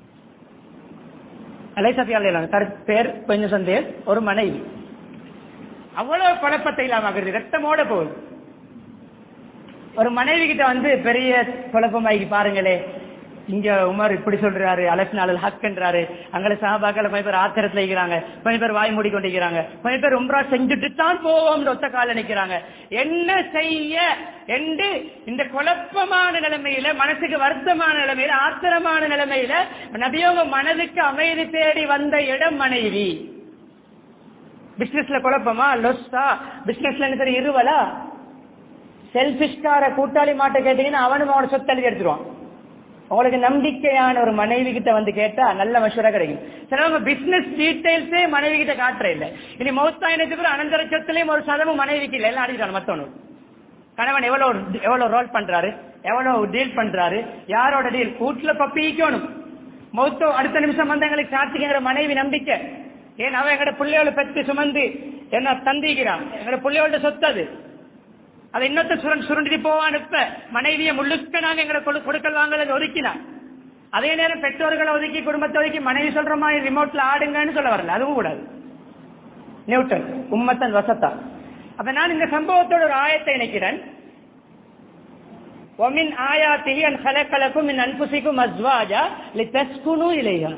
அலைசபி அலையல்லானு தர் பேர் கொஞ்சம் சந்தேர் ஒரு மனைவி அவ்வளவு குழப்பத்தை இல்லாம ஆகுது ரத்தமோட போகுது ஒரு மனைவி கிட்ட வந்து பெரிய குழப்பமாகி பாருங்களே இங்க உமர் இப்படி சொல்றாரு அலசினால ஹக்ன்றாரு அங்கே சஹாபாக்கள் கொஞ்சம் பேர் ஆத்திரத்துல இருக்கிறாங்க கொஞ்சம் பேர் வாய் மூடி கொண்டிருக்கிறாங்க கொஞ்சம் பேர் உம்ரா செஞ்சுட்டு தான் போவோம் ஒத்த கால நிக்கிறாங்க என்ன செய்ய என்று இந்த குழப்பமான நிலைமையில மனசுக்கு வருத்தமான நிலைமையில ஆத்திரமான நிலைமையில நபியோக மனதுக்கு அமைதி தேடி வந்த இடம் மனைவி பிசினஸ்ல குழப்பமா லொஸ்ஸா பிசினஸ்ல என்ன சரி இருவலா செல்பிஷ்கார கூட்டாளி மாட்ட கேட்டீங்கன்னா அவனும் அவனோட சொத்து எழுதி எடுத்துருவான் உங்களுக்கு நம்பிக்கையான ஒரு மனைவி கிட்ட வந்து கேட்டா நல்ல மஷூரா கிடைக்கும் சிலவங்க பிசினஸ் டீடைல்ஸே மனைவி கிட்ட காட்டுற இல்ல இனி மௌத்தாயினத்துக்கு அனந்தர சொத்துலயும் ஒரு சதமும் மனைவிக்கு இல்ல எல்லாம் அடிக்கிறான் மத்தவனு கணவன் எவ்வளவு எவ்வளவு ரோல் பண்றாரு எவ்வளவு டீல் பண்றாரு யாரோட டீல் வீட்டுல பப்பி ஈக்கணும் மௌத்தோ அடுத்த நிமிஷம் வந்து எங்களுக்கு சாட்சிக்கிற மனைவி நம்பிக்கை ஏன் அவன் எங்கட பிள்ளையோட பெற்று சுமந்து என்ன தந்திக்கிறான் எங்கட பிள்ளையோட சொத்து அது அதை இன்னொருத்த சுரன் சுருண்டிட்டு போவான் இப்ப மனைவியை முழுக்க நாங்க எங்களை கொடு- கொடுக்கல் வாங்கல ஒதுக்கினான் அதே நேரம் பெற்றோர்களை ஒதுக்கி குடும்பத்தை ஒதுக்கி மனைவி சொல்ற மாதிரி ரிமோட்ல ஆடுங்கன்னு சொல்ல வரல அதுவும் கூடாது நியூட்டன் உம்மத்தன் வசத்தா அப்ப நான் இந்த சம்பவத்தோட ஒரு ஆயத்தை இணைக்கிறேன் ومن آياته أن خلق لكم من أنفسكم أزواجا لتسكنوا إليها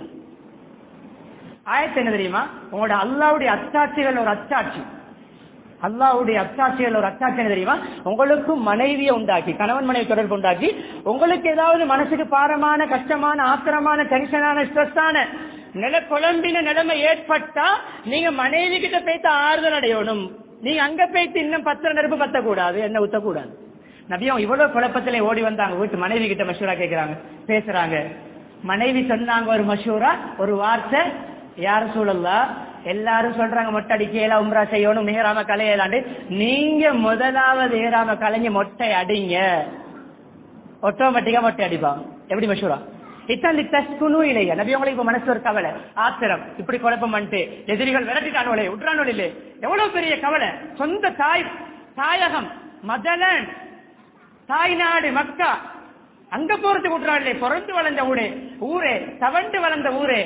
ஆயத்து என்ன தெரியுமா உங்களோட அல்லாவுடைய அச்சாட்சிகள் ஒரு அச்சாட்சி அல்லாவுடைய அச்சாட்சிகள் ஒரு அச்சாட்சி என்ன தெரியுமா உங்களுக்கு மனைவியை உண்டாக்கி கணவன் மனைவி தொடர்பு உண்டாக்கி உங்களுக்கு ஏதாவது மனசுக்கு பாரமான கஷ்டமான ஆத்திரமான டென்ஷனான ஸ்ட்ரெஸ்ஸான நில குழம்பின நிலைமை ஏற்பட்டா நீங்க மனைவி கிட்ட போய்த்து ஆறுதல் அடையணும் நீங்க அங்க போய்த்து இன்னும் பத்திர நெருப்பு பத்தக்கூடாது என்ன ஊத்தக்கூடாது நபியும் இவ்வளவு குழப்பத்திலே ஓடி வந்தாங்க வீட்டு மனைவி கிட்ட மஷூரா கேக்குறாங்க பேசுறாங்க மனைவி சொன்னாங்க ஒரு மஷூரா ஒரு வார்த்தை யார சூழல்லா எல்லாரும் சொல்றாங்க மொட்டை அடிக்கல உம்ரா செய்யணும் மிகராம கலையலாண்டு நீங்க முதலாவது ஏறாம கலைஞ மொட்டை அடிங்க ஆட்டோமேட்டிக்கா மொட்டை அடிப்பாங்க எப்படி மஷூரா இத்தனை தஸ்குனு இல்லையா நபி உங்களுக்கு இப்ப மனசு ஒரு கவலை ஆத்திரம் இப்படி குழப்பம் பண்ணிட்டு எதிரிகள் விரட்டிட்டானோலே விட்றானோலே எவ்வளவு பெரிய கவலை சொந்த தாய் தாயகம் மதலன் தாய் நாடு மக்கா அங்க போறதுக்கு விட்டுறாங்களே பிறந்து வளர்ந்த ஊரே ஊரே தவண்டு வளர்ந்த ஊரே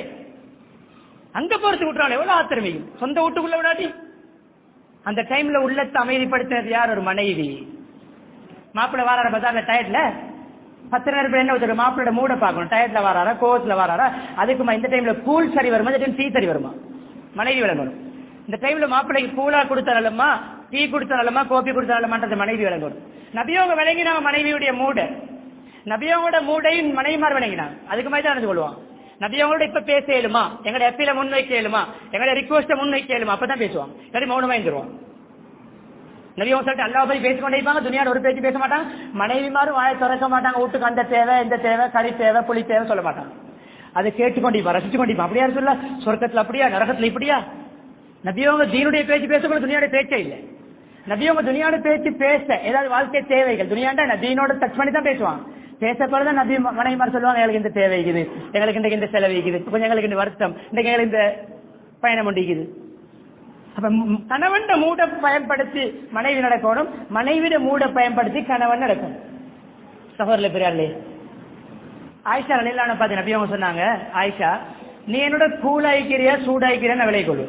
அங்க போறதுக்கு விட்டுறாங்க எவ்வளவு ஆத்திரமிக்கும் சொந்த வீட்டுக்குள்ள விடாட்டி அந்த டைம்ல உள்ளத்தை அமைதிப்படுத்தினது யார் ஒரு மனைவி மாப்பிள்ளை வாரார பஜார்ல டயர்ட்ல பத்து நேரம் பேர் என்ன ஒருத்தர் மாப்பிளோட மூட பார்க்கணும் டயர்ட்ல வராரா கோவத்துல வராரா அதுக்குமா இந்த டைம்ல கூல் சரி வருமா இந்த டைம் டீ சரி வருமா மனைவி விளங்கணும் இந்த டைம்ல மாப்பிள்ளைக்கு கூலா கொடுத்தாலுமா டீ கொடுத்தாலுமா கோபி கொடுத்தாலுமான்றது மனைவி விளங்கணும் நபியோங்க விளங்கினாங்க மனைவியுடைய மூட நபியோட மூடையும் மனைவிமார் விளங்கினாங்க அதுக்கு மாதிரி தான் கொள்வாங்க நபியோட இப்ப பேச இயலுமா எங்களோட எப்பயில முன் வைக்க இயலுமா எங்களோட ரிக்வஸ்ட முன் வைக்க இயலுமா அப்பதான் பேசுவாங்க இல்லாட்டி மௌனமா இருந்துருவாங்க நபியும் சொல்லிட்டு அல்லா போய் பேசிக்கொண்டே இருப்பாங்க துணியார் ஒரு பேச்சு பேச மாட்டாங்க மனைவிமாரும் வாயை திறக்க மாட்டாங்க வீட்டுக்கு அந்த தேவை இந்த தேவை கறி தேவை புளி தேவை சொல்ல மாட்டாங்க அதை கேட்டுக்கொண்டிருப்பா ரசிச்சு கொண்டிருப்பா அப்படியா சொல்ல சொர்க்கத்துல அப்படியா நரகத்துல இப்படியா நபியவங்க தீனுடைய பேச்சு பேசக்கூட துணியோட பேச்சே இல்லை நபியவங்க துணியோட பேச்சு பேச ஏதாவது வாழ்க்கை தேவைகள் துணியாண்டா என்ன தீனோட டச் பண்ணி தான் பேசுவாங்க பேசப்படதான் நபி மனைவிமார் சொல்லுவாங்க எங்களுக்கு இந்த தேவை இருக்குது எங்களுக்கு இன்றைக்கு இந்த செலவு இருக்குது கொஞ்சம் எங்களுக்கு இந்த வருத்தம் இன்றைக்கு எங்களுக்கு இந்த பயணம் உண்டிக்குது அப்ப ம், கணவன் மூட பயன்படுத்தி மனைவி நடக்கணும் மனைவிட மூட பயன்படுத்தி கணவன் நடக்கும் சகோதரில் பெரியார்களே ஆயிஷா நிலையிலான பார்த்து நபி அவங்க சொன்னாங்க ஆயிஷா நீ என்னோட கூலாய்க்கிறியா சூடாய்க்கிறியா நான் விலை கொள்வேன்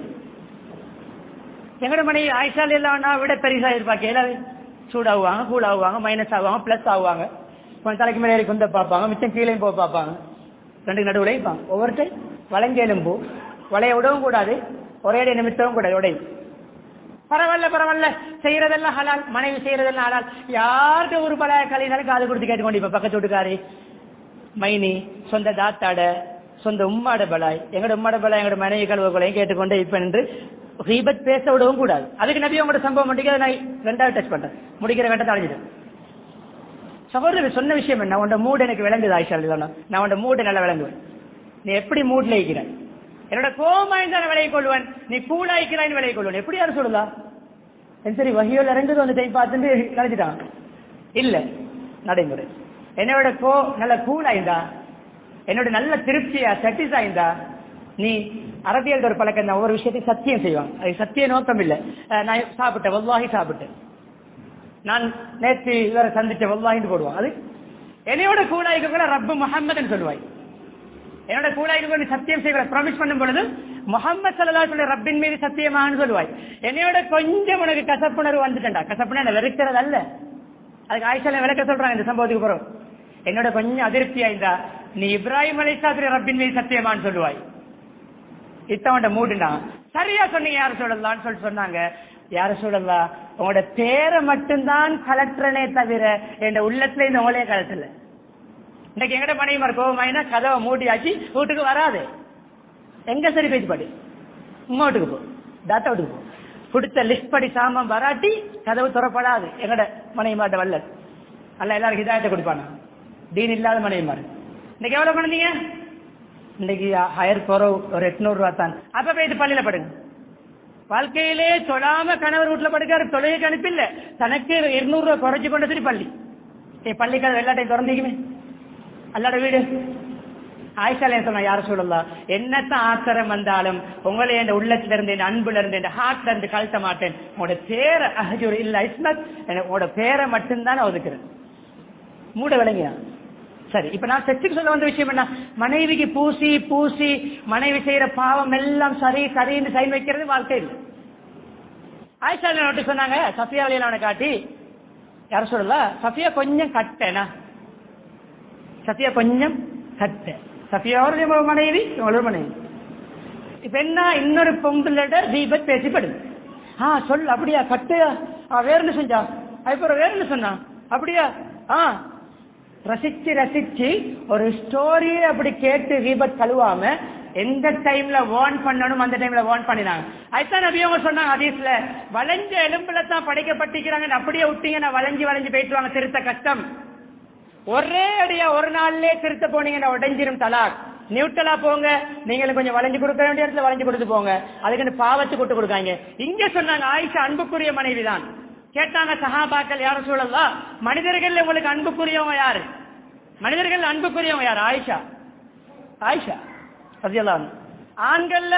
எங்கட மனைவி ஆயிஷால் எல்லாம் விட பெரிசா இருப்பாங்க எல்லாரும் சூடாகுவாங்க கூலாகுவாங்க மைனஸ் ஆகுவாங்க பிளஸ் ஆகுவாங்க கொஞ்சம் தலைக்கு மேலே ஏறி குந்த பார்ப்பாங்க மிச்சம் கீழே போய் பார்ப்பாங்க ரெண்டு நடுவில் இருப்பாங்க ஒவ்வொரு டைம் வளைஞ்ச எலும்பு வளைய விடவும் கூடாது ஒரே அடி நிமித்தவும் கூடாது உடையும் பரவாயில்ல பரவாயில்ல செய்யறதெல்லாம் ஹலால் மனைவி செய்யறதெல்லாம் ஹலால் யாருக்கு ஒரு பல கலைனாலும் காது கொடுத்து கேட்டுக்கொண்டு இப்ப பக்கத்து வீட்டுக்காரி மைனி சொந்த தாத்தாட சொந்த உம்மாட பலாய் எங்கட உம்மாட பலாய் எங்கட மனைவி கழுவுகளையும் கேட்டுக்கொண்டு இப்ப நின்று ஹீபத் பேச விடவும் கூடாது அதுக்கு நபி உங்களோட சம்பவம் மட்டும் அதை நான் ரெண்டாவது டச் பண்றேன் முடிக்கிற கட்டத்தை அழிஞ்சிட்டேன் சகோதரர் சொன்ன விஷயம் என்ன உன்னோட மூடு எனக்கு விளங்குது ஆயிஷா இல்லைன்னா நான் உன்னோட மூடு நல்லா விளங்குவேன் நீ எப்படி மூட்ல இருக்கிற என்னோட கோபமா இருந்தா விலையை கொள்வன் நீ கூலாய்க்கிறான்னு விலையை கொள்வன் எப்படி யாரும் சொல்லுதா என் சரி வகையோல் இறங்குது வந்து டைம் பார்த்துட்டு நினைச்சிட்டான் இல்ல நடைமுறை என்னோட கோ நல்ல கூலாயிருந்தா என்னோட நல்ல திருப்தியா சாட்டிஸ் ஆயிருந்தா நீ அரபியல் ஒரு பழக்கம் தான் ஒவ்வொரு விஷயத்தையும் சத்தியம் செய்வாங்க அது சத்திய நோக்கம் இல்ல அஹ் நான் சாப்பிட்டேன் வல்லாகி சாப்பிட்டேன் நான் நேற்று இவரை சந்திச்ச வல்லாகின்னு போடுவான் அது என்னையோட கூலாய்க்கு கூட ரப்பு முகம்மதுன்னு சொல்லுவாய் என்னோட கூலாய்க்கு நீ சத்தியம் செய்வ ப்ராமிஸ் பண்ணும் பொழுது முகமது சல்லா ரப்பின் மீது சத்தியமான்னு சொல்லுவாய் என்னையோட கொஞ்சம் உனக்கு கசப்புணர்வு வந்துட்டா கசப்புணர்வு வெறுக்கிறது அல்ல அதுக்கு ஆயிஷால விளக்க சொல்றாங்க இந்த சம்பவத்துக்கு பிறகு என்னோட கொஞ்சம் அதிருப்தியா இருந்தா நீ இப்ராஹிம் அலிசாத்திரி ரப்பின் மீது சத்தியமான்னு சொல்லுவாய் இத்தவன்ட மூடுனா சரியா சொன்னீங்க யார சொல்லலாம்னு சொல்லி சொன்னாங்க யார சொல்லலாம் உங்களோட பேரை மட்டும்தான் கலெக்டரனே தவிர என் உள்ளத்துல இந்த உங்களையே கலெக்டர்ல இன்னைக்கு எங்கட மனைவி மாதிரி கோபமாயினா கதவை மூடியாச்சு வீட்டுக்கு வராது எங்க சரி பேச்சு பாடி உமா வீட்டுக்கு போ தாத்தா வீட்டுக்கு போ கொடுத்த லிஸ்ட் படி சாமான் வராட்டி கதவு துறப்படாது எங்கட மனைவி மாட்ட வல்லல் அல்ல எல்லாரும் ஹிதாயத்தை கொடுப்பானா தீன் இல்லாத மனைவி மாதிரி இன்னைக்கு எவ்வளவு பண்ணீங்க இன்னைக்கு ஹயர் குறவு ஒரு எட்நூறு ரூபா தான் அப்ப போய் இது பள்ளியில படுங்க வாழ்க்கையிலே தொழாம கணவர் வீட்டுல படுக்காரு தொழிலுக்கு அனுப்பில்ல தனக்கு இருநூறு ரூபாய் குறைச்சு கொண்டு சரி பள்ளி ஏ பள்ளிக்கார எல்லாத்தையும் திறந்தீங்கமே அல்லாட வீடு ஆயிஷாலே சொன்ன யார சொல்லலாம் என்னத்தான் ஆத்திரம் வந்தாலும் உங்களை என் உள்ளத்துல இருந்து என் அன்புல இருந்து என் ஹார்ட்ல இருந்து கழட்ட மாட்டேன் உங்களோட பேரை அஹஜூர் இல்ல இஸ்மத் உங்களோட பேரை மட்டும்தான் நான் ஒதுக்குறேன் மூட விளங்கியா சரி இப்ப நான் செச்சுக்கு சொல்ல வந்த விஷயம் என்ன மனைவிக்கு பூசி பூசி மனைவி செய்யற பாவம் எல்லாம் சரி சரின்னு சைன் வைக்கிறது வாழ்க்கை இல்லை ஆயிஷா நோட்டு சொன்னாங்க சஃபியா வழியில அவனை காட்டி யார சொல்லல சஃபியா கொஞ்சம் கட்டனா சஃபியா கொஞ்சம் கட்ட சஃபியாவோட மனைவி இவங்களோட மனைவி இப்ப என்ன இன்னொரு பொங்கலோட தீபத் பேசிப்படுது ஆ சொல் அப்படியா கட்டையா ஆ வேற என்ன செஞ்சா அதுக்கப்புறம் வேற என்ன சொன்னா அப்படியா ஆ ரசிச்சு ரசிச்சு ஒரு ஸ்டோரியை அப்படி கேட்டு தீபத் கழுவாம எந்த டைம்ல வார்ன் பண்ணணும் அந்த டைம்ல வார்ன் பண்ணினாங்க அதுதான் நபியவங்க சொன்னாங்க ஹதீஸ்ல வளைஞ்ச எலும்புல தான் படைக்கப்பட்டிருக்கிறாங்க அப்படியே விட்டீங்கன்னா வளைஞ்சு வளைஞ்சு போயிட்டுவாங்க திருத்த கஷ்டம் ஒரே அடியா ஒரு நாள்லயே திருத்த போனீங்கன்னா உடைஞ்சிரும் தலாக் நியூட்டலா போங்க நீங்களும் கொஞ்சம் வளைஞ்சு கொடுக்க வேண்டிய இடத்துல வளைஞ்சு கொடுத்து போங்க அதுக்கு பாவத்து கொடுத்து கொடுக்காங்க இங்க சொன்னாங்க ஆயிஷா அன்புக்குரிய மனைவிதான் கேட்டாங்க சஹாபாக்கள் யாரும் சொல்லலாம் மனிதர்கள் உங்களுக்கு அன்புக்குரியவங்க யாரு மனிதர்கள் அன்புக்குரியவங்க யாரு ஆயிஷா ஆயிஷா சத்யலாம் ஆண்கள்ல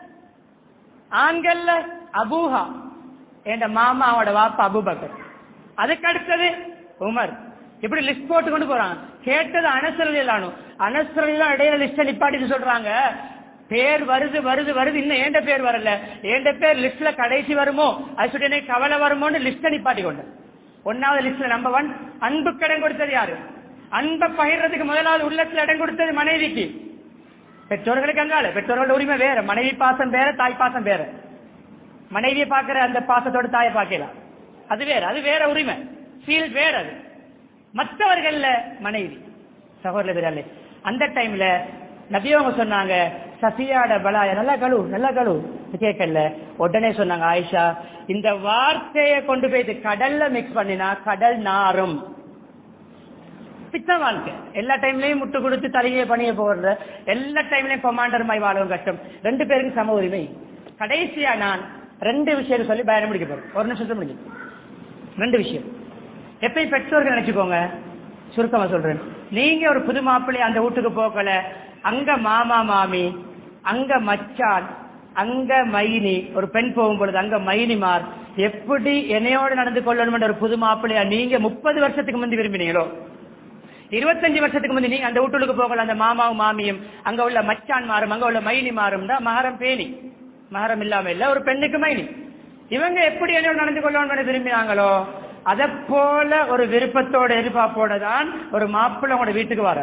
ஆண்கள்ல அபூஹா என் மாமா அவனோட வாப்பா அபுபக்கர் அதுக்கு அடுத்தது உமர் இப்படி லிஸ்ட் போட்டு கொண்டு போறாங்க கேட்டது அனசரலானு அனசரலாம் இடையில லிஸ்ட நிப்பாட்டிட்டு சொல்றாங்க பேர் வருது வருது வருது இன்னும் ஏண்ட பேர் வரல ஏண்ட பேர் லிஸ்ட்ல கடைசி வருமோ அது சொல்லி கவலை வருமோன்னு லிஸ்ட நிப்பாட்டி கொண்டு ஒன்னாவது லிஸ்ட்ல நம்பர் ஒன் அன்புக்கு இடம் கொடுத்தது யாரு அன்பை பகிர்றதுக்கு முதலாவது உள்ளத்துல இடம் கொடுத்தது மனைவிக்கு பெற்றோர்களுக்கு அங்கால பெற்றோர்களோட உரிமை வேற மனைவி பாசம் வேற தாய் பாசம் வேற மனைவியை பாக்குற அந்த பாசத்தோட தாயை பார்க்கலாம் அது வேற அது வேற உரிமை ஃபீல் வேற அது மற்றவர்கள்ல மனைவி சகோதர விரலே அந்த டைம்ல நபியவங்க சொன்னாங்க சஃபியாட பலாய நல்லா கழு நல்லா கழு கேட்கல உடனே சொன்னாங்க ஆயிஷா இந்த வார்த்தையை கொண்டு போய் கடல்ல மிக்ஸ் பண்ணினா கடல் நாரும் பித்த வாழ்க்கை எல்லா டைம்லயும் முட்டு கொடுத்து தலையை பணிய போடுற எல்லா டைம்லயும் கொமாண்டர் மாதிரி வாழவும் கஷ்டம் ரெண்டு பேருக்கு சம உரிமை கடைசியா நான் ரெண்டு விஷயம் சொல்லி பயணம் முடிக்க போறேன் ஒரு நிமிஷத்துல முடிஞ்சு ரெண்டு விஷயம் எப்பயும் பெற்றோர்கள் நினைச்சுக்கோங்க சுருக்கமா சொல்றேன் நீங்க ஒரு புது மாப்பிள்ளை அந்த வீட்டுக்கு போகல அங்க மாமா மாமி அங்க மச்சான் அங்க மைனி ஒரு பெண் போகும் பொழுது அங்க மைனிமார் எப்படி என்னையோடு நடந்து கொள்ளணும் ஒரு புது மாப்பிள்ளையா நீங்க முப்பது வருஷத்துக்கு முந்தி விரும்பினீங்களோ இருபத்தஞ்சு வருஷத்துக்கு முந்தி நீங்க அந்த வீட்டுக்கு போகல அந்த மாமாவும் மாமியும் அங்க உள்ள மச்சான் மாறும் அங்க உள்ள மைனி மாறும் தான் மகரம் பேணி மகரம் இல்லாம இல்ல ஒரு பெண்ணுக்கு மைனி இவங்க எப்படி என்னோட நடந்து கொள்ளணும்னு விரும்பினாங்களோ அதை போல ஒரு விருப்பத்தோட எதிர்பார்ப்போட தான் ஒரு மாப்பிள்ளை உங்களோட வீட்டுக்கு வர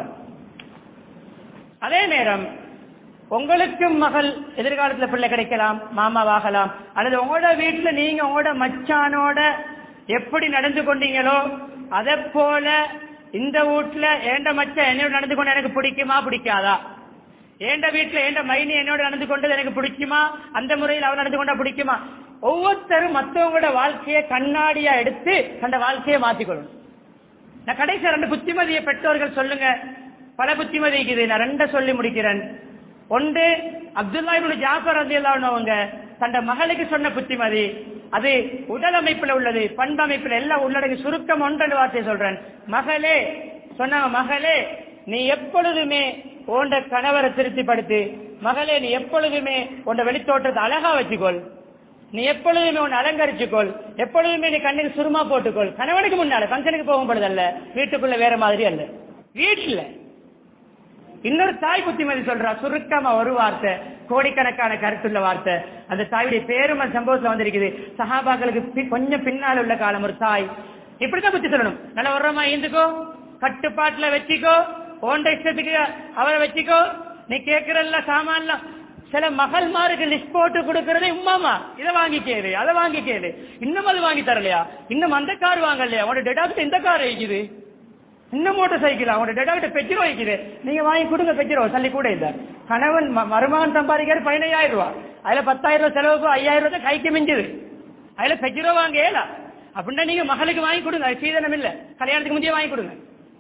அதே நேரம் உங்களுக்கும் மகள் எதிர்காலத்துல பிள்ளை கிடைக்கலாம் மாமாவாகலாம் அல்லது உங்களோட வீட்டுல நீங்க உங்களோட மச்சானோட எப்படி நடந்து கொண்டீங்களோ அதை போல இந்த வீட்டுல ஏண்ட மச்சான் என்னோட நடந்து கொண்டு எனக்கு பிடிக்குமா பிடிக்காதா ஏண்ட வீட்டுல ஏண்ட மைனி என்னோட நடந்து கொண்டது எனக்கு பிடிக்குமா அந்த முறையில் அவன் நடந்து கொண்டா பிடிக்குமா ஒவ்வொருத்தரும் மத்தவங்களோட வாழ்க்கையை கண்ணாடியா எடுத்து அந்த வாழ்க்கையை மாத்திக்கொள்ளணும் நான் கடைசி ரெண்டு புத்திமதியை பெற்றோர்கள் சொல்லுங்க பல புத்திமதி இருக்குது நான் ரெண்ட சொல்லி முடிக்கிறேன் ஒன்று அப்துல்லா இப்னு ஜாஃபர் ரலியல்லாஹு அவங்க தந்த மகளுக்கு சொன்ன புத்திமதி அது உடல் அமைப்புல உள்ளது பண்பு அமைப்புல எல்லாம் உள்ளடங்கி சுருக்கம் ஒன்றெண்டு வார்த்தையை சொல்றேன் மகளே சொன்னாங்க மகளே நீ எப்பொழுதுமே உண்ட கணவரை திருப்திப்படுத்து மகளே நீ எப்பொழுதுமே உண்ட வெளித்தோட்டத்தை அழகா வச்சுக்கொள் நீ எப்பொழுதுமே உன்னை அலங்கரிச்சுக்கொள் எப்பொழுதுமே நீ கண்ணுக்கு சுருமா போட்டுக்கொள் கணவனுக்கு முன்னால ஃபங்க்ஷனுக்கு போகும் பொழுது அல்ல வீட்டுக்குள்ள வேற மாதிரி அல்ல வீட்டுல இன்னொரு தாய் புத்திமதி சொல்றா சுருக்கமா ஒரு வார்த்தை கோடிக்கணக்கான கருத்துள்ள வார்த்தை அந்த தாயுடைய பேரும் அந்த சம்பவத்துல வந்திருக்குது சஹாபாக்களுக்கு பி- கொஞ்சம் பின்னால் உள்ள காலம் ஒரு தாய் இப்படிதான் புத்தி சொல்லணும் நல்ல உரமா இருந்துக்கோ கட்டுப்பாட்டுல வச்சுக்கோ ஓண்ட இஷ்டத்துக்கு அவரை வச்சுக்கோ நீ கேட்கிறல்ல சாமான்லாம் சில மகள்மாருக்கு லிஸ்ட் போட்டு கொடுக்கறதே உமாமா இதை வாங்கி கேளு அதை வாங்கி கேளு இன்னும் அது வாங்கி தரலையா இன்னும் அந்த கார் வாங்கலையா உன்னோட டெடாக்ட் இந்த கார் வைக்குது இன்னும் மோட்டர் சைக்கிள் அவங்களோட டெடாக்ட் பெட்ரோல் வைக்குது நீங்க வாங்கி கொடுங்க பெட்ரோல் தள்ளி கூட இல்ல கணவன் ம- மருமகன் சம்பாதிக்கிற பதினையாயிரம் ரூபாய் அதுல பத்தாயிரம் ரூபாய் செலவுக்கு ஐயாயிரம் ரூபாய் தான் கைக்கு மிஞ்சுது அதுல பெட்ரோல் வாங்க ஏல அப்படின்னா நீங்க மகளுக்கு வாங்கி கொடுங்க அது சீதனம் இல்ல கல்யாணத்துக்கு முந்தைய வாங்கி கொடுங்க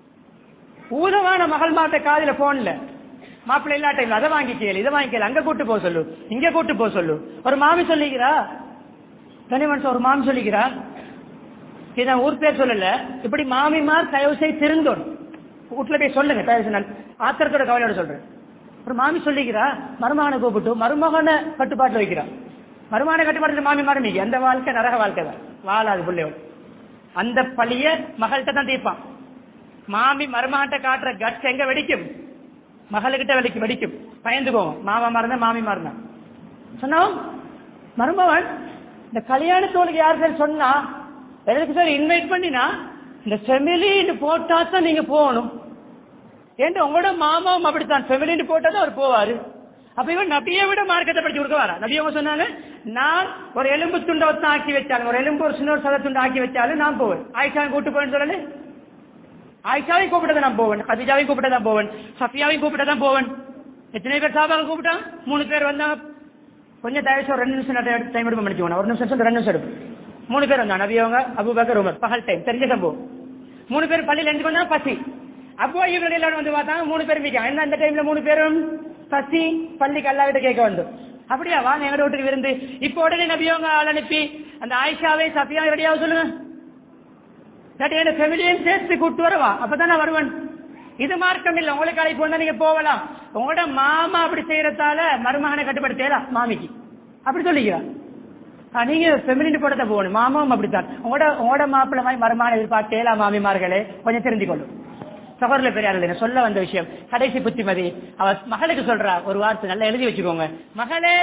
ஊதவான மகள் மாட்ட காதுல போன்ல மாப்பிள்ளை இல்லாட்ட இல்ல அதை வாங்கி கேளு இதை வாங்கி கேளு அங்க கூட்டு போக சொல்லு இங்க கூட்டு போக சொல்லு ஒரு மாமி சொல்லிக்கிறா தனி மனுஷன் ஒரு மாமி சொல்லிக்கிறா இதான் ஊர் பேர் சொல்லல இப்படி மாமிமார் தயவு செய்து திருந்தோணும் வீட்டுல போய் சொல்லுங்க தயவு செய்து நான் ஆத்திரத்தோட கவலையோட சொல்றேன் ஒரு மாமி சொல்லிக்கிறா மருமகனை கூப்பிட்டு மருமகனை கட்டுப்பாட்டுல வைக்கிறா மருமகனை கட்டுப்பாட்டுல மாமி மருமிக்கு அந்த வாழ்க்கை நரக வாழ்க்கை தான் வாழாது பிள்ளையோட அந்த பழிய மகள்கிட்ட தான் தீர்ப்பான் மாமி மருமகன்ட்ட காட்டுற கட்ஸ் எங்க வெடிக்கும் மகளுக்கிட்ட வெடிக்கும் வெடிக்கும் பயந்து போவோம் மாமா மறந்த மாமி மறந்த சொன்னோம் மருமகன் இந்த கல்யாணத்தோளுக்கு யார் சார் சொன்னா எதுக்கு சார் இன்வைட் பண்ணினா இந்த ஃபெமிலின்னு போட்டா தான் நீங்க போகணும் ஏன்டா உங்களோட மாமாவும் அப்படித்தான் ஃபெமிலின்னு போட்டா தான் அவர் போவாரு அப்ப இவன் நபியை விட மார்க்கத்தை படிச்சு கொடுக்க வரா நபி அவங்க சொன்னாங்க நான் ஒரு எலும்பு துண்டை ஒத்து ஆக்கி வச்சாலும் ஒரு எலும்பு ஒரு சின்ன ஒரு சத துண்டை ஆக்கி வச்சாலும் நான் போவேன் ஆயிஷா கூட்டு போவேன்னு சொல்லல ஆயிஷாவையும் கூப்பிட்டு நான் போவேன் கதிஜாவையும் கூப்பிட்டு தான் போவேன் சஃபியாவையும் கூப்பிட்டு தான் போவேன் எத்தனை பேர் சாபாக கூப்பிட்டான் மூணு பேர் வந்தாங்க கொஞ்சம் தயவு செய்து ஒரு ரெண்டு நிமிஷம் டைம் எடுப்பு பண்ணிக்கணும் ஒரு நிமிஷம் சொல்லி ரெண்டு நிமிஷம் எடுப்பு மூணு பேர் வந்தாங்க நபியவங்க அபுபக்கர் உமர் பகல் டைம் தெரிஞ்ச சம்பவம் மூணு பேர் பள்ளியில் எந்த வந்தா பசி அப்போ இவங்க எல்லாரும் வந்து பார்த்தாங்க மூணு பேர் மிக்க என்ன அந்த டைம்ல மூணு பேரும் பசி பள்ளிக்கு அல்லாவிட்ட கேட்க வந்து அப்படியா வாங்க எங்க வீட்டுக்கு விருந்து இப்போ உடனே நபியவங்க ஆள் அனுப்பி அந்த ஆயிஷாவை சஃபியா ரெடியாக சொல்லுங்க இல்லாட்டி என்ன ஃபெமிலியன் சேர்த்து கூட்டு வரவா அப்பதான் நான் வருவேன் இது மார்க்கம் இல்ல உங்களுக்கு அழைப்பு வந்தா நீங்க போகலாம் உங்களோட மாமா அப்படி செய்யறதால மருமகனை கட்டுப்படுத்தலாம் மாமிக்கு அப்படி சொல்லிக்கிறா ஆ, நீங்க ஃபெமிலின் போடத்த போகணும் மாமாவும் அப்படித்தான் உங்களோட உங்களோட மாப்பிள்ளை மாதிரி மருமகனை எதிர்பார்த்தேலாம் மாமிமார்களே கொஞ்சம் தெரிந்து கொள்ளும் சகோதர பெரியார்கள் என்ன சொல்ல வந்த விஷயம் கடைசி புத்திமதி அவ மகளுக்கு சொல்றா ஒரு வார்த்தை நல்லா எழுதி வச்சுக்கோங்க மகளே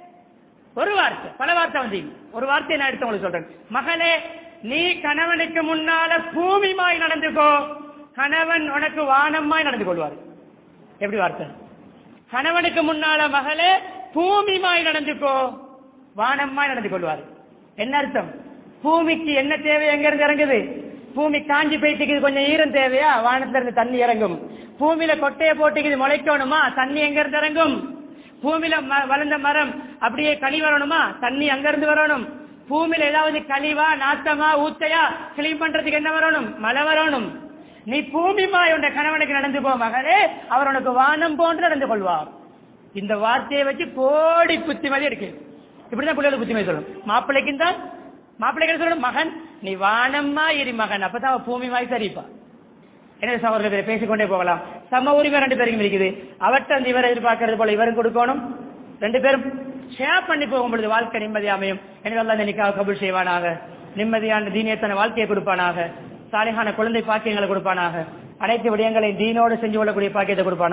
ஒரு வார்த்தை பல வார்த்தை வந்து ஒரு வார்த்தையை நான் எடுத்து உங்களுக்கு சொல்றேன் மகளே நீ கணவனுக்கு முன்னால பூமிமாய் நடந்துக்கோ கணவன் உனக்கு வானமாய் நடந்து கொள்வார் எப்படி வார்த்தை கணவனுக்கு முன்னால மகளே பூமிமாய் நடந்துக்கோ வானமாய் நடந்து கொள்வார் என்ன அர்த்தம் பூமிக்கு என்ன தேவை எங்க இருந்து இறங்குது பூமி காஞ்சி போயிட்டு கொஞ்சம் ஈரம் தேவையா வானத்துல இருந்து தண்ணி இறங்கும் பூமியில கொட்டையை போட்டுக்குது முளைக்கணுமா தண்ணி எங்க இருந்து இறங்கும் பூமியில ம- வளர்ந்த மரம் அப்படியே களி வரணுமா தண்ணி அங்க இருந்து வரணும் பூமியில ஏதாவது கழிவா நாத்தமா ஊத்தையா கிளீன் பண்றதுக்கு என்ன வரணும் மழை வரணும் நீ பூமிமா உண்ட கணவனுக்கு நடந்து போ மகளே அவர் உனக்கு வானம் போன்று நடந்து கொள்வார் இந்த வார்த்தையை வச்சு கோடி புத்திமதி இருக்கு இப்படிதான் பிள்ளைகளுக்கு புத்திமதி சொல்லணும் மாப்பிள்ளைக்கும் தான் மாப்பிள்ளைக்கு சொல்லணும் மகன் நீ வானம்மா இரு மகன் அப்பதான் அவ பூமி மாதிரி சரிப்பா எனவே சகோதரர் பேரை பேசிக்கொண்டே போகலாம் சம உரிமை ரெண்டு பேருக்கும் இருக்குது அவர்கிட்ட அந்த இவரை எதிர்பார்க்கறது போல இவரும் கொடுக்கணும் ரெண்டு பேரும் ஷேர் பண்ணி போகும் பொழுது வாழ்க்கை நிம்மதி அமையும் எனவே அல்லாஹ் இந்த நிக்காவை கபூல் செய்வானாக நிம்மதியான தீனியத்தன வாழ்க்கையை கொடுப்பானாக சாலிகான குழந்தை பாக்கியங்களை கொடுப்பானாக அனைத்து விடயங்களையும் தீனோடு செஞ்சு கொள்ளக்கூடிய பாக்கியத்தை கொடுப்பான்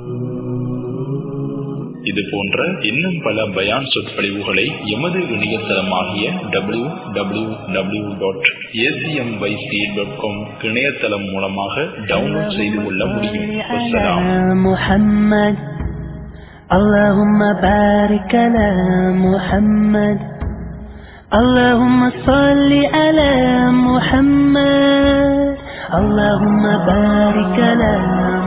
இது போன்ற இன்னும் பல பயான் சொற்பொழிவுகளை எமது இணையதளமாகிய W W W dot ACMYC dot com இணையதளம் மூலமாக டவுன்லோட் செய்து கொள்ள முடியும் அஸ்ஸலாம் محمد اللهم بارك على محمد اللهم صل على محمد اللهم بارك على